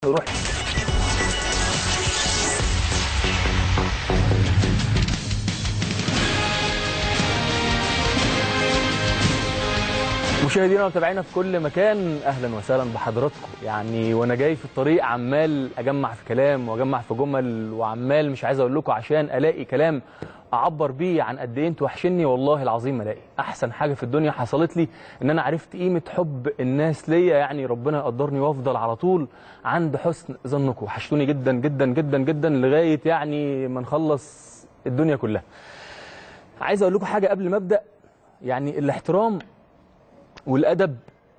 روح مشاهدينا ومتابعينا في كل مكان اهلا وسهلا بحضراتكم يعني وانا جاي في الطريق عمال اجمع في كلام واجمع في جمل وعمال مش عايز اقول لكم عشان الاقي كلام اعبر بيه عن قد ايه انتوا وحشني والله العظيم ما الاقي احسن حاجه في الدنيا حصلت لي ان انا عرفت قيمه حب الناس ليا يعني ربنا يقدرني وافضل على طول عند حسن ظنكم وحشتوني جدا جدا جدا جدا لغايه يعني ما نخلص الدنيا كلها عايز اقول لكم حاجه قبل ما ابدا يعني الاحترام والادب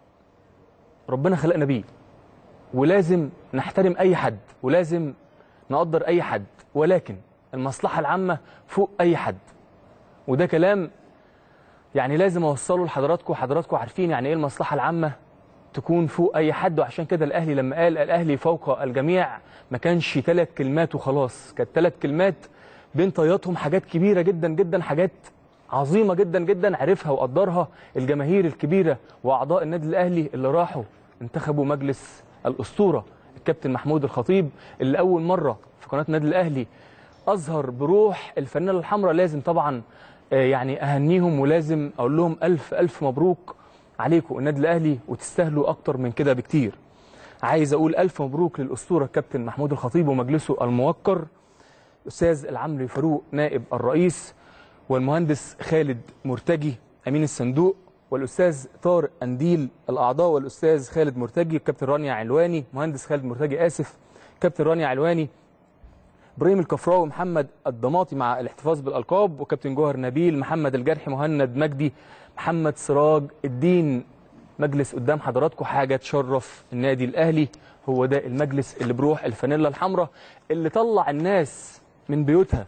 ربنا خلقنا بيه ولازم نحترم اي حد ولازم نقدر اي حد ولكن المصلحه العامه فوق اي حد وده كلام يعني لازم اوصله لحضراتكم حضراتكم عارفين يعني ايه المصلحه العامه تكون فوق اي حد وعشان كده الاهلي لما قال الاهلي فوق الجميع ما كانش ثلاث كلمات وخلاص كانت ثلاث كلمات بين طياتهم حاجات كبيره جدا جدا حاجات عظيمه جدا جدا عرفها وقدرها الجماهير الكبيره واعضاء النادي الاهلي اللي راحوا انتخبوا مجلس الاسطوره الكابتن محمود الخطيب اللي اول مره في قناه النادي الاهلي اظهر بروح الفانيله الحمراء لازم طبعا آه، يعني اهنيهم ولازم اقول لهم الف الف مبروك عليكم النادي الاهلي وتستاهلوا اكتر من كده بكتير عايز اقول الف مبروك للاسطوره الكابتن محمود الخطيب ومجلسه الموقر الاستاذ العمري فاروق نائب الرئيس والمهندس خالد مرتجي امين الصندوق والاستاذ طارق انديل الاعضاء والاستاذ خالد مرتجي الكابتن رانيا علواني مهندس خالد مرتجي اسف كابتن رانيا علواني ابراهيم الكفراوي محمد الضماطي مع الاحتفاظ بالالقاب وكابتن جوهر نبيل محمد الجرحي مهند مجدي محمد سراج الدين مجلس قدام حضراتكم حاجه تشرف النادي الاهلي هو ده المجلس اللي بروح الفانيلا الحمراء اللي طلع الناس من بيوتها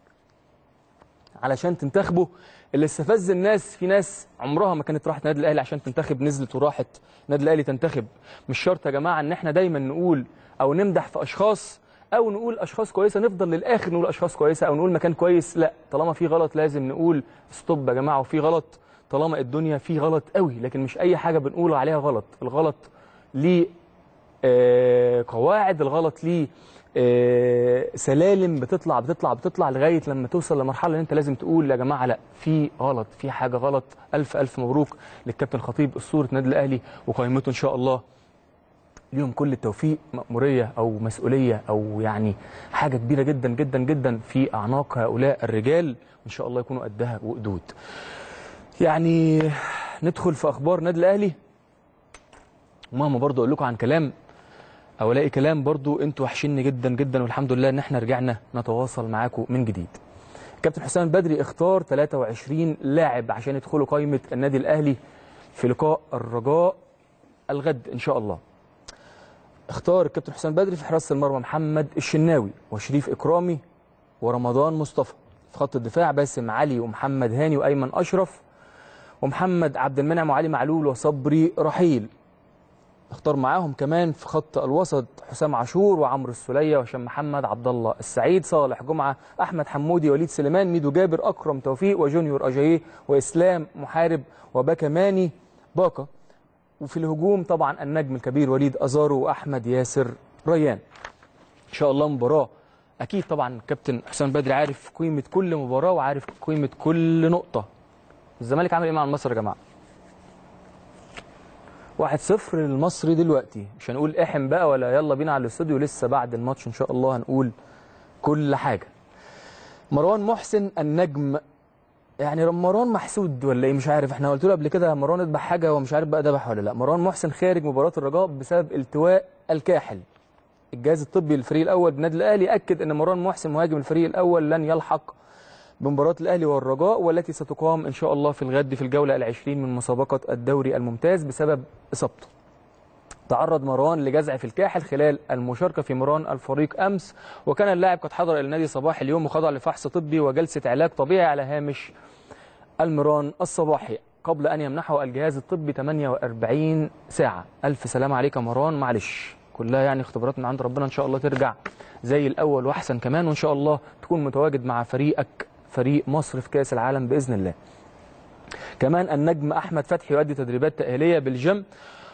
علشان تنتخبه اللي استفز الناس في ناس عمرها ما كانت راحت النادي الاهلي عشان تنتخب نزلت وراحت النادي الاهلي تنتخب مش شرط يا جماعه ان احنا دايما نقول او نمدح في اشخاص او نقول اشخاص كويسه نفضل للاخر نقول اشخاص كويسه او نقول مكان كويس لا طالما في غلط لازم نقول ستوب يا جماعه وفي غلط طالما الدنيا في غلط قوي لكن مش اي حاجه بنقول عليها غلط الغلط ليه آه، قواعد الغلط ليه آه، سلالم بتطلع بتطلع بتطلع لغايه لما توصل لمرحله ان انت لازم تقول يا جماعه لا في غلط في حاجه غلط الف الف مبروك للكابتن خطيب اسطوره النادي الاهلي وقائمته ان شاء الله ليهم كل التوفيق مأمورية أو مسؤولية أو يعني حاجة كبيرة جدا جدا جدا في أعناق هؤلاء الرجال وإن شاء الله يكونوا قدها وقدود يعني ندخل في أخبار النادي الأهلي ومهما برضو أقول لكم عن كلام أو ألاقي كلام برضو أنتوا وحشيني جدا جدا والحمد لله إن إحنا رجعنا نتواصل معاكم من جديد كابتن حسام البدري اختار 23 لاعب عشان يدخلوا قائمة النادي الأهلي في لقاء الرجاء الغد إن شاء الله اختار الكابتن حسام بدري في حراسه المرمى محمد الشناوي وشريف اكرامي ورمضان مصطفى في خط الدفاع باسم علي ومحمد هاني وايمن اشرف ومحمد عبد المنعم وعلي معلول وصبري رحيل اختار معاهم كمان في خط الوسط حسام عاشور وعمرو السوليه وهشام محمد عبد الله السعيد صالح جمعه احمد حمودي وليد سليمان ميدو جابر اكرم توفيق وجونيور اجاييه واسلام محارب وباكماني باكا وفي الهجوم طبعا النجم الكبير وليد ازارو واحمد ياسر ريان ان شاء الله مباراه اكيد طبعا كابتن حسام بدري عارف قيمه كل مباراه وعارف قيمه كل نقطه الزمالك عامل ايه مع المصري يا جماعه 1-0 للمصري دلوقتي مش هنقول احم بقى ولا يلا بينا على الاستوديو لسه بعد الماتش ان شاء الله هنقول كل حاجه مروان محسن النجم يعني مروان محسود ولا ايه مش عارف احنا قلت له قبل كده مروان اذبح حاجه هو مش عارف بقى ذبح ولا لا مروان محسن خارج مباراه الرجاء بسبب التواء الكاحل الجهاز الطبي للفريق الاول بالنادي الاهلي اكد ان مروان محسن مهاجم الفريق الاول لن يلحق بمباراه الاهلي والرجاء والتي ستقام ان شاء الله في الغد في الجوله العشرين من مسابقه الدوري الممتاز بسبب اصابته تعرض مروان لجزع في الكاحل خلال المشاركه في مران الفريق امس وكان اللاعب قد حضر الى النادي صباح اليوم وخضع لفحص طبي وجلسه علاج طبيعي على هامش المران الصباحي قبل أن يمنحه الجهاز الطبي 48 ساعة ألف سلام عليك يا مروان معلش كلها يعني اختبارات من عند ربنا إن شاء الله ترجع زي الأول وأحسن كمان وإن شاء الله تكون متواجد مع فريقك فريق مصر في كأس العالم بإذن الله كمان النجم أحمد فتحي يؤدي تدريبات تأهيلية بالجيم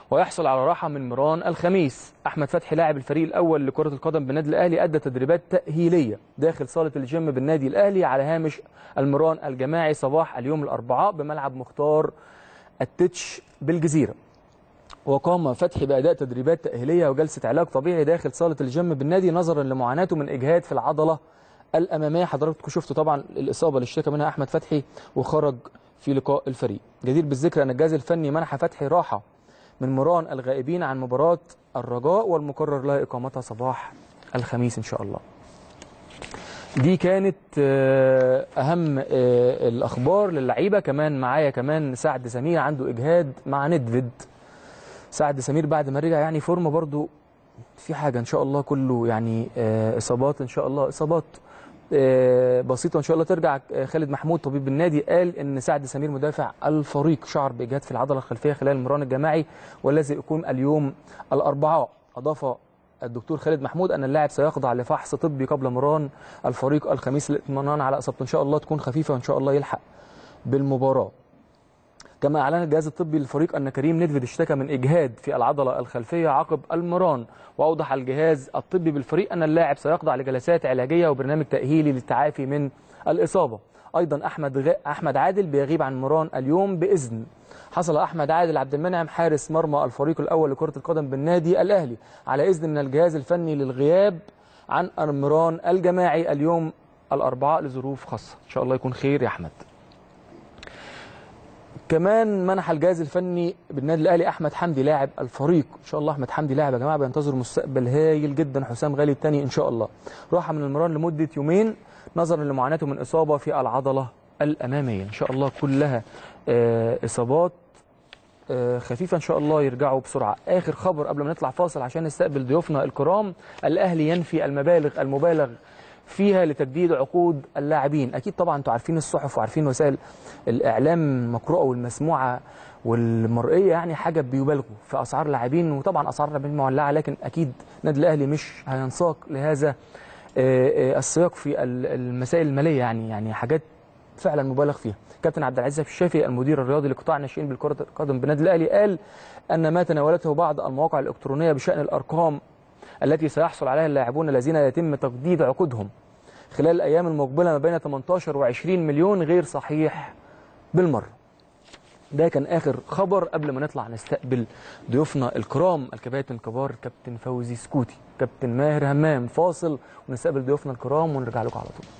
ويحصل على راحه من مران الخميس احمد فتحي لاعب الفريق الاول لكره القدم بالنادي الاهلي ادى تدريبات تاهيليه داخل صاله الجيم بالنادي الاهلي على هامش المران الجماعي صباح اليوم الاربعاء بملعب مختار التتش بالجزيره وقام فتحي باداء تدريبات تاهيليه وجلسه علاج طبيعي داخل صاله الجيم بالنادي نظرا لمعاناته من اجهاد في العضله الاماميه حضراتكم شفتوا طبعا الاصابه اللي اشتكى منها احمد فتحي وخرج في لقاء الفريق جدير بالذكر ان الجهاز الفني منح فتحي راحه من مران الغائبين عن مباراه الرجاء والمقرر لها اقامتها صباح الخميس ان شاء الله دي كانت آه، اهم آه، الاخبار للعيبه كمان معايا كمان سعد سمير عنده اجهاد مع ندفيد سعد سمير بعد ما رجع يعني فورمه برضو في حاجه ان شاء الله كله يعني آه، اصابات ان شاء الله اصابات آه، بسيطه ان شاء الله ترجع آه، خالد محمود طبيب النادي قال ان سعد سمير مدافع الفريق شعر باجهاد في العضله الخلفيه خلال المران الجماعي والذي يقوم اليوم الاربعاء اضاف الدكتور خالد محمود ان اللاعب سيخضع لفحص طبي قبل مران الفريق الخميس للاطمئنان على اصابته ان شاء الله تكون خفيفه وان شاء الله يلحق بالمباراه كما اعلن الجهاز الطبي للفريق ان كريم ندفد اشتكى من اجهاد في العضله الخلفيه عقب المران واوضح الجهاز الطبي بالفريق ان اللاعب سيخضع لجلسات علاجيه وبرنامج تاهيلي للتعافي من الاصابه ايضا احمد غ... احمد عادل بيغيب عن مران اليوم باذن حصل احمد عادل عبد المنعم حارس مرمى الفريق الاول لكره القدم بالنادي الاهلي على اذن من الجهاز الفني للغياب عن المران الجماعي اليوم الاربعاء لظروف خاصه ان شاء الله يكون خير يا احمد كمان منح الجهاز الفني بالنادي الاهلي احمد حمدي لاعب الفريق ان شاء الله احمد حمدي لاعب يا جماعه بينتظر مستقبل هايل جدا حسام غالي الثاني ان شاء الله راح من المران لمده يومين نظرا لمعاناته من اصابه في العضله الاماميه ان شاء الله كلها آه، اصابات آه، خفيفه ان شاء الله يرجعوا بسرعه اخر خبر قبل ما نطلع فاصل عشان نستقبل ضيوفنا الكرام الاهلي ينفي المبالغ المبالغ فيها لتجديد عقود اللاعبين اكيد طبعا انتوا عارفين الصحف وعارفين وسائل الاعلام المقروءه والمسموعه والمرئيه يعني حاجه بيبالغوا في اسعار لاعبين وطبعا اسعار لاعبين مولعه لكن اكيد النادي الاهلي مش هينساق لهذا آه، آه، السياق في ال- المسائل الماليه يعني يعني حاجات فعلا مبالغ فيها كابتن عبد العزيز الشافي المدير الرياضي لقطاع الناشئين بالكره القدم بالنادي الاهلي قال ان ما تناولته بعض المواقع الالكترونيه بشان الارقام التي سيحصل عليها اللاعبون الذين يتم تجديد عقودهم خلال الايام المقبله ما بين 18 و20 مليون غير صحيح بالمره ده كان اخر خبر قبل ما نطلع نستقبل ضيوفنا الكرام الكباتن الكبار كابتن فوزي سكوتي كابتن ماهر همام فاصل ونستقبل ضيوفنا الكرام ونرجع لكم على طول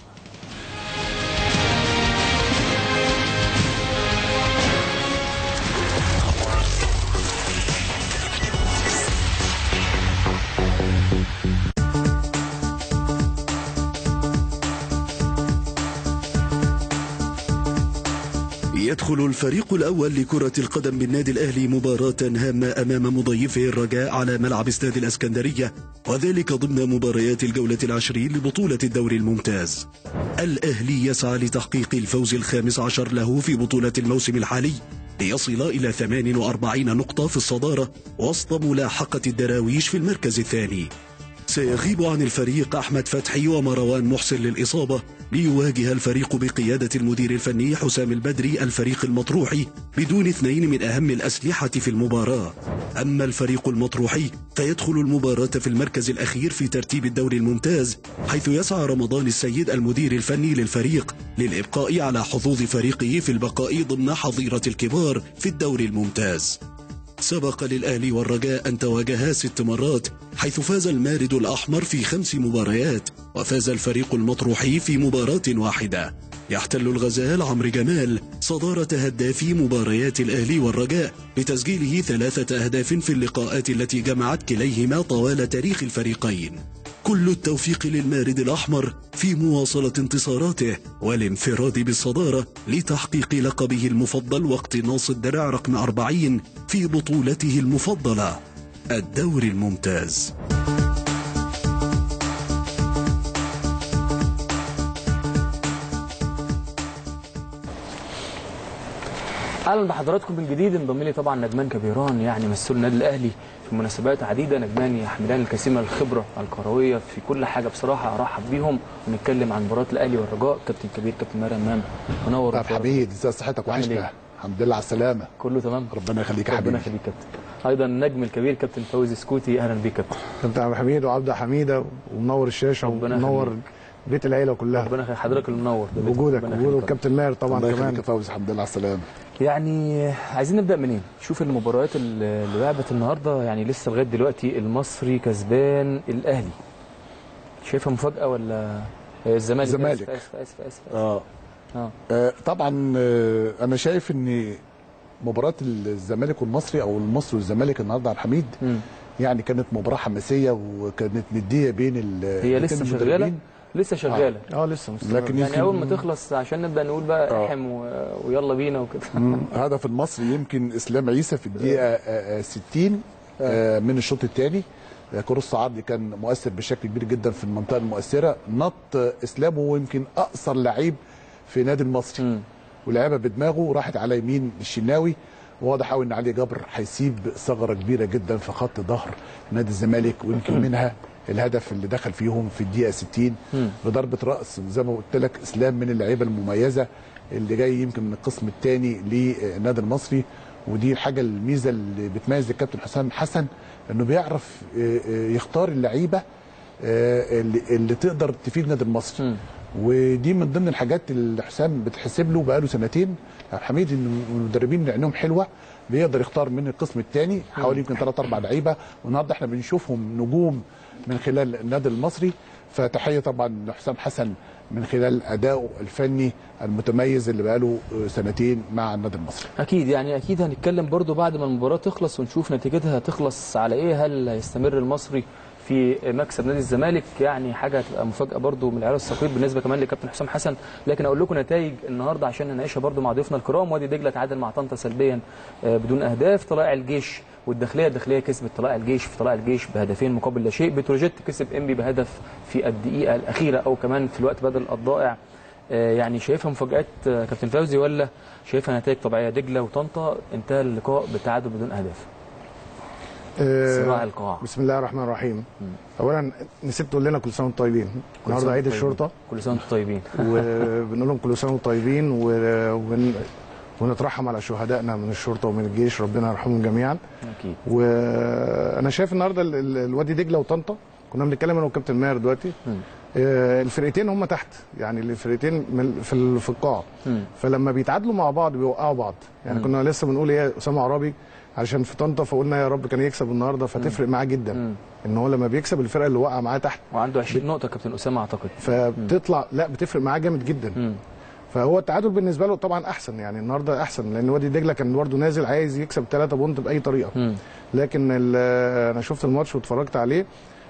يدخل الفريق الأول لكرة القدم بالنادي الأهلي مباراة هامة أمام مضيفه الرجاء على ملعب استاد الأسكندرية وذلك ضمن مباريات الجولة العشرين لبطولة الدوري الممتاز الأهلي يسعى لتحقيق الفوز الخامس عشر له في بطولة الموسم الحالي ليصل إلى 48 نقطة في الصدارة وسط ملاحقة الدراويش في المركز الثاني سيغيب عن الفريق أحمد فتحي ومروان محسن للإصابة ليواجه الفريق بقيادة المدير الفني حسام البدري الفريق المطروحي بدون اثنين من أهم الأسلحة في المباراة أما الفريق المطروحي فيدخل المباراة في المركز الأخير في ترتيب الدوري الممتاز حيث يسعى رمضان السيد المدير الفني للفريق للإبقاء على حظوظ فريقه في البقاء ضمن حظيرة الكبار في الدوري الممتاز سبق للأهلي والرجاء أن تواجها ست مرات حيث فاز المارد الأحمر في خمس مباريات وفاز الفريق المطروحي في مباراة واحدة يحتل الغزال عمرو جمال صدارة هدافي مباريات الأهلي والرجاء بتسجيله ثلاثة أهداف في اللقاءات التي جمعت كليهما طوال تاريخ الفريقين كل التوفيق للمارد الأحمر في مواصلة انتصاراته والانفراد بالصدارة لتحقيق لقبه المفضل واقتناص الدرع رقم 40 في بطولته المفضلة الدوري الممتاز اهلا بحضراتكم من جديد انضم لي طبعا نجمان كبيران يعني مسؤول النادي الاهلي في مناسبات عديده نجمان يحملان الكثير من الخبره الكرويه في كل حاجه بصراحه ارحب بيهم ونتكلم عن مباراه الاهلي والرجاء كابتن كبير كابتن ماهر امام منور طب حبيبي ازي صحتك عامل وحشنا إيه؟ الحمد لله على السلامه كله تمام ربنا يخليك يا ربنا حبيبي يخليك كابتن ايضا النجم الكبير كابتن فوزي سكوتي اهلا بيك كابتن كابتن عبد الحميد وعبد حميده ومنور الشاشه ربنا ومنور يخليك. بيت العيله كلها ربنا يخليك حضرتك اللي منور ده بيتك. وجودك ربنا وجود يخليك الكابتن ماهر طبعا الله يخليك كمان يا فوزي الحمد لله على السلامه يعني عايزين نبدا منين شوف المباريات اللي اللي لعبت النهارده يعني لسه لغايه دلوقتي المصري كسبان الاهلي شايفها مفاجاه ولا الزمالك الزمالك. اسف اسف اسف, آسف. اه اه آه، طبعا آه، انا شايف ان مباراه الزمالك والمصري او المصري والزمالك النهارده عبد الحميد مم. يعني كانت مباراه حماسيه وكانت نديه بين ال هي الاتنين لسه شغاله المدربين. لسه شغاله اه لسه مستمر. لكن يعني يمكن اول ما تخلص عشان نبدا نقول بقى آه. احم و... ويلا بينا وكده هدف المصري يمكن اسلام عيسى في الدقيقه آه، آه، 60 آه، من الشوط الثاني كروس عرضي كان مؤثر بشكل كبير جدا في المنطقه المؤثره نط آه، اسلام وهو يمكن اقصر لعيب في نادي المصري مم. ولعبها بدماغه راحت على يمين الشناوي واضح قوي ان علي جبر هيسيب ثغره كبيره جدا في خط ظهر نادي الزمالك ويمكن منها الهدف اللي دخل فيهم في الدقيقه 60 مم. بضربه راس زي ما قلت لك اسلام من اللعيبه المميزه اللي جاي يمكن من القسم الثاني للنادي المصري ودي الحاجه الميزه اللي بتميز الكابتن حسام حسن انه بيعرف آه، آه، يختار اللعيبه آه، اللي, اللي تقدر تفيد النادي المصري مم. ودي من ضمن الحاجات اللي حسام بتحسب له بقاله سنتين عبد الحميد ان المدربين اللي عينهم حلوه بيقدر يختار من القسم الثاني حوالي يمكن ثلاث اربع لعيبه والنهارده احنا بنشوفهم نجوم من خلال النادي المصري فتحيه طبعا لحسام حسن من خلال ادائه الفني المتميز اللي بقاله سنتين مع النادي المصري اكيد يعني اكيد هنتكلم برضو بعد ما المباراه تخلص ونشوف نتيجتها هتخلص على ايه هل هيستمر المصري في مكسب نادي الزمالك يعني حاجه هتبقى مفاجاه برضو من العيار الثقيل بالنسبه كمان لكابتن حسام حسن لكن اقول لكم نتائج النهارده عشان نناقشها برضو مع ضيوفنا الكرام وادي دجله تعادل مع طنطا سلبيا آه، بدون اهداف طلائع الجيش والداخليه الداخليه كسبت طلائع الجيش في طلائع الجيش بهدفين مقابل لا شيء بتروجيت كسب انبي بهدف في الدقيقه الاخيره او كمان في الوقت بدل الضائع آه، يعني شايفها مفاجات آه، كابتن فوزي ولا شايفها نتائج طبيعيه دجله وطنطا انتهى اللقاء بالتعادل بدون اهداف آه، صراع القاع بسم الله الرحمن الرحيم اولا نسيت تقول لنا كل سنه وانتم طيبين النهارده عيد الشرطه كل سنه وانتم طيبين وبنقول لهم كل سنه وانتم طيبين و- ون... ونترحم على شهدائنا من الشرطه ومن الجيش ربنا يرحمهم جميعا اكيد وانا شايف النهارده ال- ال- الوادي دجله وطنطا كنا بنتكلم انا وكابتن ماهر دلوقتي مم. آه، الفرقتين هم تحت يعني الفرقتين من- في ال- في القاع مم. فلما بيتعادلوا مع بعض بيوقعوا بعض يعني كنا لسه بنقول ايه اسامه عرابي علشان في طنطا فقلنا يا رب كان يكسب النهارده فتفرق معاه جدا مم. ان هو لما بيكسب الفرقه اللي وقع معاه تحت وعنده 20 نقطه كابتن اسامه اعتقد فبتطلع لا بتفرق معاه جامد جدا مم. فهو التعادل بالنسبه له طبعا احسن يعني النهارده احسن لان وادي دجله كان برضه نازل عايز يكسب 3 بونت باي طريقه مم. لكن ال- انا شفت الماتش واتفرجت عليه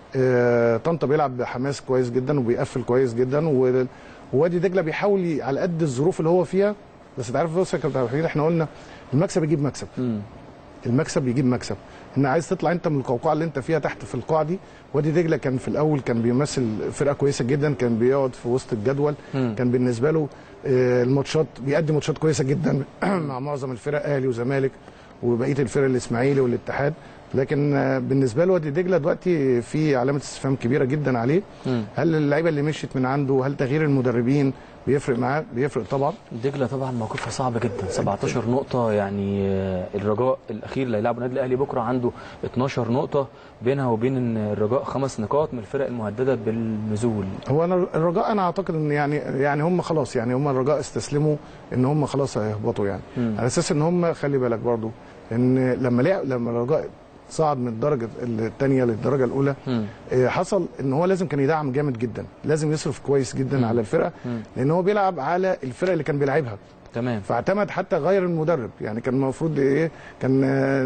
آه، طنطا بيلعب بحماس كويس جدا وبيقفل كويس جدا و- ووادي دجله بيحاول ي- على قد الظروف اللي هو فيها بس انت عارف بص يا كابتن عبد الحميد احنا قلنا المكسب يجيب مكسب مم. المكسب يجيب مكسب ان عايز تطلع انت من القوقعه اللي انت فيها تحت في القاع دي وادي دجله كان في الاول كان بيمثل فرقه كويسه جدا كان بيقعد في وسط الجدول مم. كان بالنسبه له آه، الماتشات بيقدم ماتشات كويسه جدا مع معظم الفرق اهلي وزمالك وبقيه الفرق الاسماعيلي والاتحاد لكن آه، بالنسبه له وادي دجله دلوقتي في علامه استفهام كبيره جدا عليه مم. هل اللعيبه اللي مشيت من عنده هل تغيير المدربين بيفرق معاه بيفرق طبعا دجله طبعا موقفها صعب جدا 17 نقطه يعني آه، الرجاء الاخير اللي هيلعبوا النادي الاهلي بكره عنده 12 نقطه بينها وبين الرجاء خمس نقاط من الفرق المهدده بالنزول هو انا الرجاء انا اعتقد ان يعني يعني هم خلاص يعني هم الرجاء استسلموا ان هم خلاص هيهبطوا يعني مم. على اساس ان هم خلي بالك برضو ان لما لعب لما الرجاء صعد من الدرجه الثانيه للدرجه الاولى مم. آه، حصل ان هو لازم كان يدعم جامد جدا لازم يصرف كويس جدا مم. على الفرقه مم. لان هو بيلعب على الفرقه اللي كان بيلعبها تمام فاعتمد حتى غير المدرب يعني كان المفروض ايه كان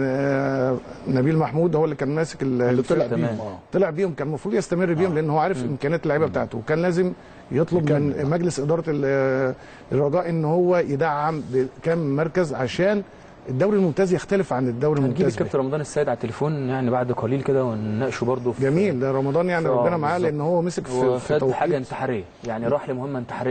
آه، نبيل محمود هو اللي كان ماسك ال- اللي طلع الفرقة. تمام. بيهم اه طلع بيهم كان المفروض يستمر بيهم لان هو عارف امكانيات اللعيبه بتاعته وكان لازم يطلب من يكمل. مجلس اداره ال- الرجاء ان هو يدعم بكم مركز عشان الدوري الممتاز يختلف عن الدوري هنجيب الممتاز الكابتن رمضان السيد على التليفون يعني بعد قليل كده ونناقشه برضه في جميل ده رمضان يعني آه، ربنا معاه بالظبط. لان هو مسك في, في وخد توقيت حاجه انتحاريه يعني راح لمهمه انتحاريه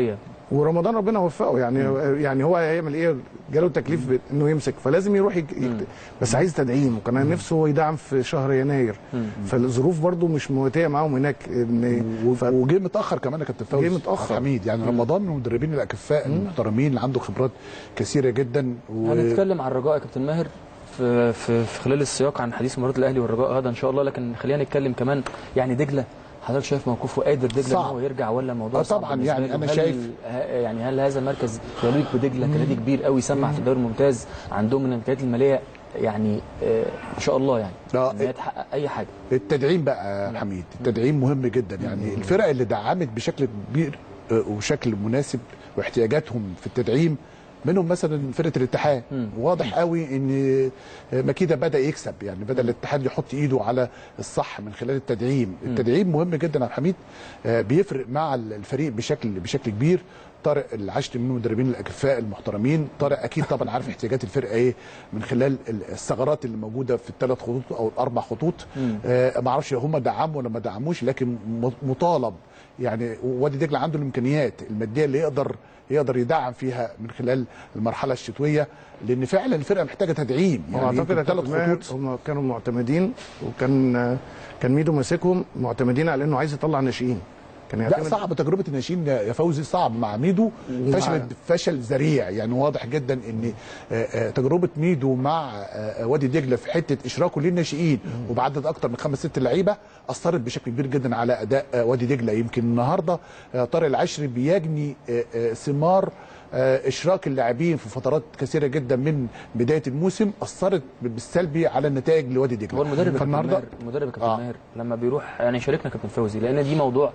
ورمضان ربنا وفقه يعني يعني هو هيعمل ايه جاله تكليف ب- انه يمسك فلازم يروح يك... يكت... بس عايز تدعيم وكان نفسه هو يدعم في شهر يناير فالظروف برضو مش مواتيه معاهم هناك ان و- ف... وجه متاخر كمان يا كابتن فوزي جه متأخر. حميد يعني رمضان من المدربين الاكفاء المحترمين اللي عنده خبرات كثيره جدا و... هنتكلم عن الرجاء يا كابتن ماهر في, في, في خلال السياق عن حديث مباراه الاهلي والرجاء غدا ان شاء الله لكن خلينا نتكلم كمان يعني دجله حضرتك شايف موقفه قادر دجله ان صعب. هو يرجع ولا الموضوع آه صعب طبعاً، بالنسبة يعني له؟ أنا هل شايف- ه- يعني هل هذا المركز يليق بدجله كنادي كبير قوي سمع في الدوري الممتاز عندهم من الامكانيات الماليه يعني آه ان شاء الله يعني آه، ان هي تحقق اي حاجه التدعيم بقى يا حميد التدعيم مهم جدا يعني الفرق اللي دعمت بشكل كبير آه، وشكل مناسب واحتياجاتهم في التدعيم منهم مثلا فرقه الاتحاد واضح قوي ان مكيده بدا يكسب يعني بدا الاتحاد يحط ايده على الصح من خلال التدعيم التدعيم مهم جدا يا عبد الحميد آه، بيفرق مع الفريق بشكل بشكل كبير طارق العشر من المدربين الاكفاء المحترمين طارق اكيد طبعا عارف احتياجات الفرقه ايه من خلال الثغرات اللي موجوده في الثلاث خطوط او الاربع خطوط آه ما اعرفش هم دعموا ولا ما دعموش لكن م- مطالب يعني وادي دجله عنده الامكانيات الماديه اللي يقدر يقدر يدعم فيها من خلال المرحله الشتويه لان فعلا الفرقه محتاجه تدعيم يعني اعتقد يا ثلاث كابتن ماهر خطوط هم كانوا معتمدين وكان كان ميدو ماسكهم معتمدين على انه عايز يطلع ناشئين كان لا يعتمد صعب تجربه الناشئين يا فوزي صعب مع ميدو فشل فشل ذريع يعني واضح جدا ان آه، آه، تجربه ميدو مع آه، وادي دجله في حته اشراكه للناشئين وبعدد اكتر من خمس ست لعيبه اثرت بشكل كبير جدا على اداء آه، وادي دجله يمكن النهارده آه، طارق العشري بيجني آه، آه، ثمار آه، اشراك اللاعبين في فترات كثيره جدا من بدايه الموسم اثرت بالسلبي على النتائج لوادي دجله هو المدرب يا كابتن فالنهارده ماهر المدرب يا كابتن آه. ماهر لما بيروح يعني شاركنا كابتن فوزي لان دي موضوع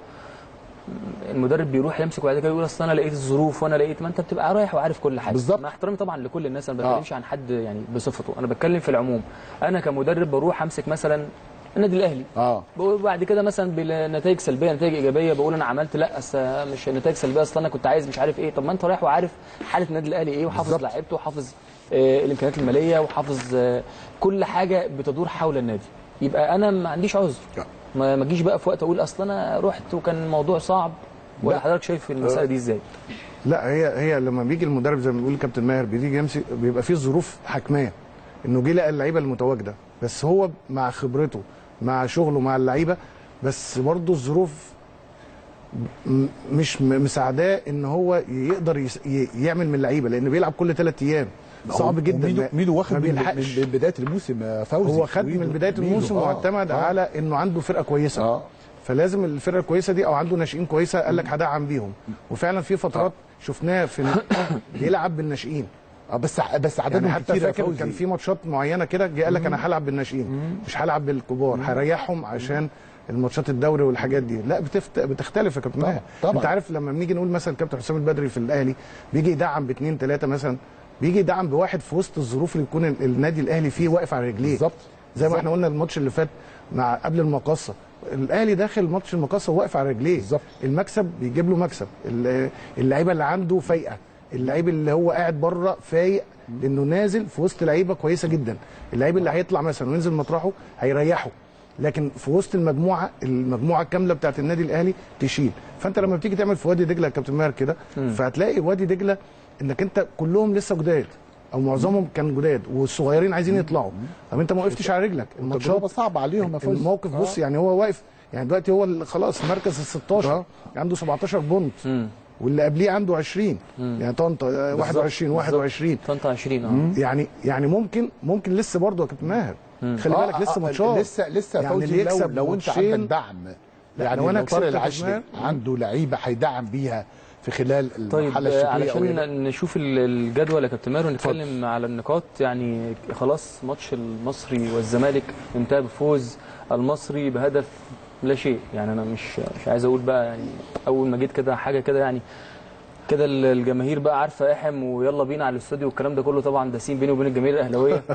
المدرب بيروح يمسك وبعد كده يقول اصل انا لقيت الظروف وانا لقيت ما انت بتبقى رايح وعارف كل حاجه بالظبط. مع احترامي طبعا لكل الناس انا ما آه. بتكلمش عن حد يعني بصفته انا بتكلم في العموم انا كمدرب بروح امسك مثلا النادي الاهلي اه بقول بعد كده مثلا بنتائج سلبيه نتائج ايجابيه بقول انا عملت لا أصل مش نتائج سلبيه اصل انا كنت عايز مش عارف ايه طب ما انت رايح وعارف حاله النادي الاهلي ايه وحافظ بالظبط. لعيبته وحافظ آه الامكانيات الماليه وحافظ آه كل حاجه بتدور حول النادي يبقى انا ما عنديش عذر لا. ما ما اجيش بقى في وقت اقول اصل انا رحت وكان الموضوع صعب ولا لا. حضرتك شايف المساله دي ازاي؟ لا هي هي لما بيجي المدرب زي ما بيقول كابتن ماهر بيجي يمسك بيبقى فيه ظروف حكميه انه جه لقى اللعيبه المتواجده بس هو مع خبرته مع شغله مع اللعيبه بس برضه الظروف م- مش م- مساعداه ان هو يقدر يس- ي- يعمل من اللعيبه لان بيلعب كل ثلاث ايام صعب جدا ميدو, ما- ميدو واخد ما من, بيلحقش. من بدايه الموسم يا فوزي هو خد من ميدو- بدايه ميدو، الموسم آه، معتمد آه. على انه عنده فرقه كويسه اه فلازم الفرقه الكويسه دي او عنده ناشئين كويسه قال لك هدعم بيهم وفعلا في فترات شفناه في بيلعب بالناشئين اه بس بس عددهم يعني حتى كتير يا فاكر فوزي. كان في ماتشات معينه كده جه قال لك انا هلعب بالناشئين مش هلعب بالكبار هريحهم عشان الماتشات الدوري والحاجات دي لا بتفت... بتختلف يا كابتن طبعاً، ماهر. طبعاً. انت عارف لما بنيجي نقول مثلا كابتن حسام البدري في الاهلي بيجي يدعم باثنين ثلاثه مثلا بيجي يدعم بواحد في وسط الظروف اللي يكون ال- النادي الاهلي فيه واقف على رجليه بالظبط زي ما احنا قلنا الماتش اللي فات مع قبل المقاصه الاهلي داخل ماتش المقاصه واقف على رجليه بالظبط. المكسب بيجيب له مكسب ال- اللعيبه اللي عنده فايقه اللعيب اللي هو قاعد بره فايق لانه نازل في وسط لعيبه كويسه جدا اللعيب اللي هيطلع مثلا وينزل مطرحه هيريحه لكن في وسط المجموعه المجموعه الكامله بتاعت النادي الاهلي تشيل فانت لما بتيجي تعمل في وادي دجله يا كابتن ماهر كده فهتلاقي وادي دجله انك انت كلهم لسه جداد او معظمهم كان جداد والصغيرين عايزين يطلعوا طب انت ما وقفتش على رجلك تجربه صعبه عليهم يا فوزي الموقف بص يعني هو واقف يعني دلوقتي هو ال- خلاص مركز ال 16 عنده 17 بونت واللي قبليه عنده 20 يعني طنطا آه، 21 21 طنطا 20 اه يعني يعني ممكن ممكن لسه برضه يا كابتن ماهر خلي آه، بالك آه، لسه آه، ماتشات لسه لسه يعني فوزي اللي لو, يكسب لو انت ماتشين- عندك دعم يعني لو أنا لو طارق كسبت العشري كمان- عنده لعيبه هيدعم بيها في خلال طيب المرحله آه، الشتويه أو علشان يبقى- نشوف ال- الجدول يا كابتن ماهر ونتكلم على النقاط يعني خلاص ماتش المصري والزمالك انتهى بفوز المصري بهدف لا شيء يعني انا مش مش عايز اقول بقى يعني اول ما جيت كده حاجه كده يعني كده ال- الجماهير بقى عارفه احم ويلا بينا على الاستوديو والكلام ده كله طبعا ده سين بيني وبين الجماهير الاهلاويه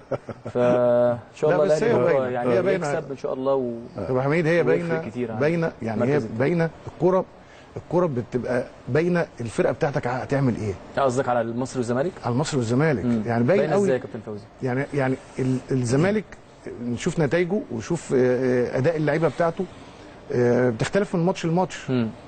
فان شاء لا، الله بس هي الاهلي هو باينة. يعني هي باينة. يكسب ان شاء الله و... يا ابو حميد هي ويفرق باينه كتير عن باينه يعني هي المركز ده. باينه الكوره الكوره بتبقى باينه الفرقه بتاعتك هتعمل ايه قصدك على المصري والزمالك على المصري والزمالك مم. يعني باين باينه ازاي قوي يا كابتن فوزي يعني يعني ال- الزمالك نشوف نتائجه وشوف آه، اداء اللعيبه بتاعته آه، بتختلف من ماتش لماتش مم.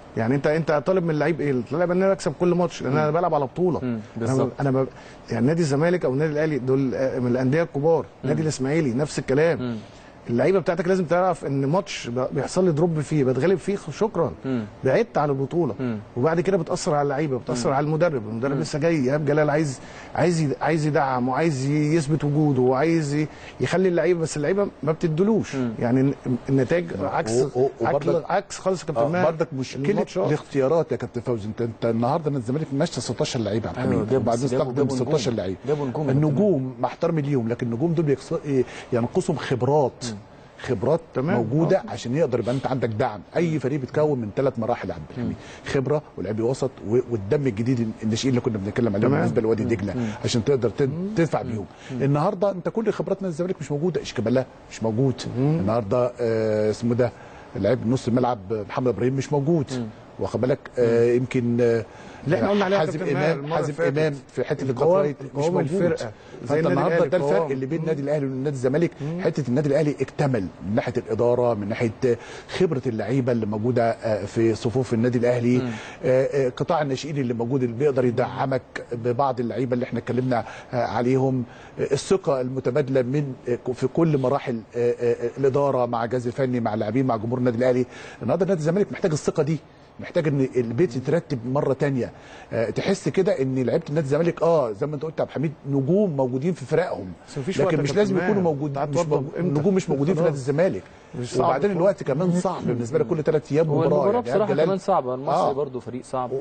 يعني انت انت طالب من اللعيب ايه؟ طالب ان انا اكسب كل ماتش لان انا بلعب على بطوله مم. انا بالظبط. انا ب... يعني نادي الزمالك او النادي الاهلي دول آه، من الانديه الكبار نادي الاسماعيلي نفس الكلام مم. اللعيبه بتاعتك لازم تعرف ان ماتش ب- بيحصل لي دروب فيه بتغلب فيه شكرا مم. بعدت عن البطوله مم. وبعد كده بتاثر على اللعيبه بتاثر على المدرب المدرب لسه جاي ايهاب جلال عايز عايز يد- عايز يدعم وعايز ي- يثبت وجوده وعايز ي- يخلي اللعيبه بس اللعيبه ما بتدلوش يعني الن- النتائج عكس و- و- عكس, وبرضك- عكس خالص يا كابتن آه ماهر برضك مشكله الماتشات. الاختيارات يا كابتن فوزي انت انت النهارده نادي الزمالك ماشي 16 لعيب يا عبد أيوة، الحميد جابوا- وبعدين جابوا- استخدم جابوا 16 نجوم. لعيب جابوا نجوم يا كابتن النجوم مع احترامي ليهم لكن النجوم دول بيقص- إيه، ينقصهم خبرات خبرات تمام. موجوده آه. عشان يقدر يبقى انت عندك دعم اي فريق بيتكون من ثلاث مراحل يا عبد الحميد خبره ولعيب وسط و- والدم الجديد الناشئين اللي كنا بنتكلم عليهم تمام. بالنسبه لوادي دجله عشان تقدر تد- تدفع بيهم النهارده انت كل خبرات نادي الزمالك مش موجوده اشكبالا مش موجود النهارده آه، اسمه ده لعيب نص الملعب محمد ابراهيم مش موجود واخد بالك آه، يمكن آه، اللي احنا قلنا عليها يا حازم كابتن ماهر امام المرة حازم اللي فاتت. امام في حته القوام- الباك رايت مش قوام موجود الفرقة. زي فانت النادي النهارده الأهلي ده الفرق قوام. اللي بين النادي الاهلي والنادي الزمالك حته النادي الاهلي اكتمل من ناحيه الاداره من ناحيه خبره اللعيبه اللي موجوده آه، في صفوف النادي الاهلي آه، آه، قطاع الناشئين اللي موجود اللي بيقدر يدعمك ببعض اللعيبه اللي احنا اتكلمنا آه، عليهم آه، الثقه المتبادله من آه، في كل مراحل آه، آه، الاداره مع الجهاز الفني مع اللاعبين مع جمهور النادي الاهلي النهارده نادي الزمالك محتاج الثقه دي محتاج ان البيت يترتب مره تانية أه تحس كده ان لعيبه النادي الزمالك اه زي ما انت قلت يا عبد الحميد نجوم موجودين في فرقهم بس مفيش وقت لكن يا مش كابتن لازم ماهر. يكونوا موجود أنت مش هتوضب موجود إمتى؟ النجوم مش موجودين في خلاص. نادي الزمالك مش صعب وبعدين خالص. الوقت كمان صعب بالنسبه لك كل ثلاث ايام مباراه والمباراه يعني بصراحه جلال- كمان صعبه المصري آه. برضو فريق صعب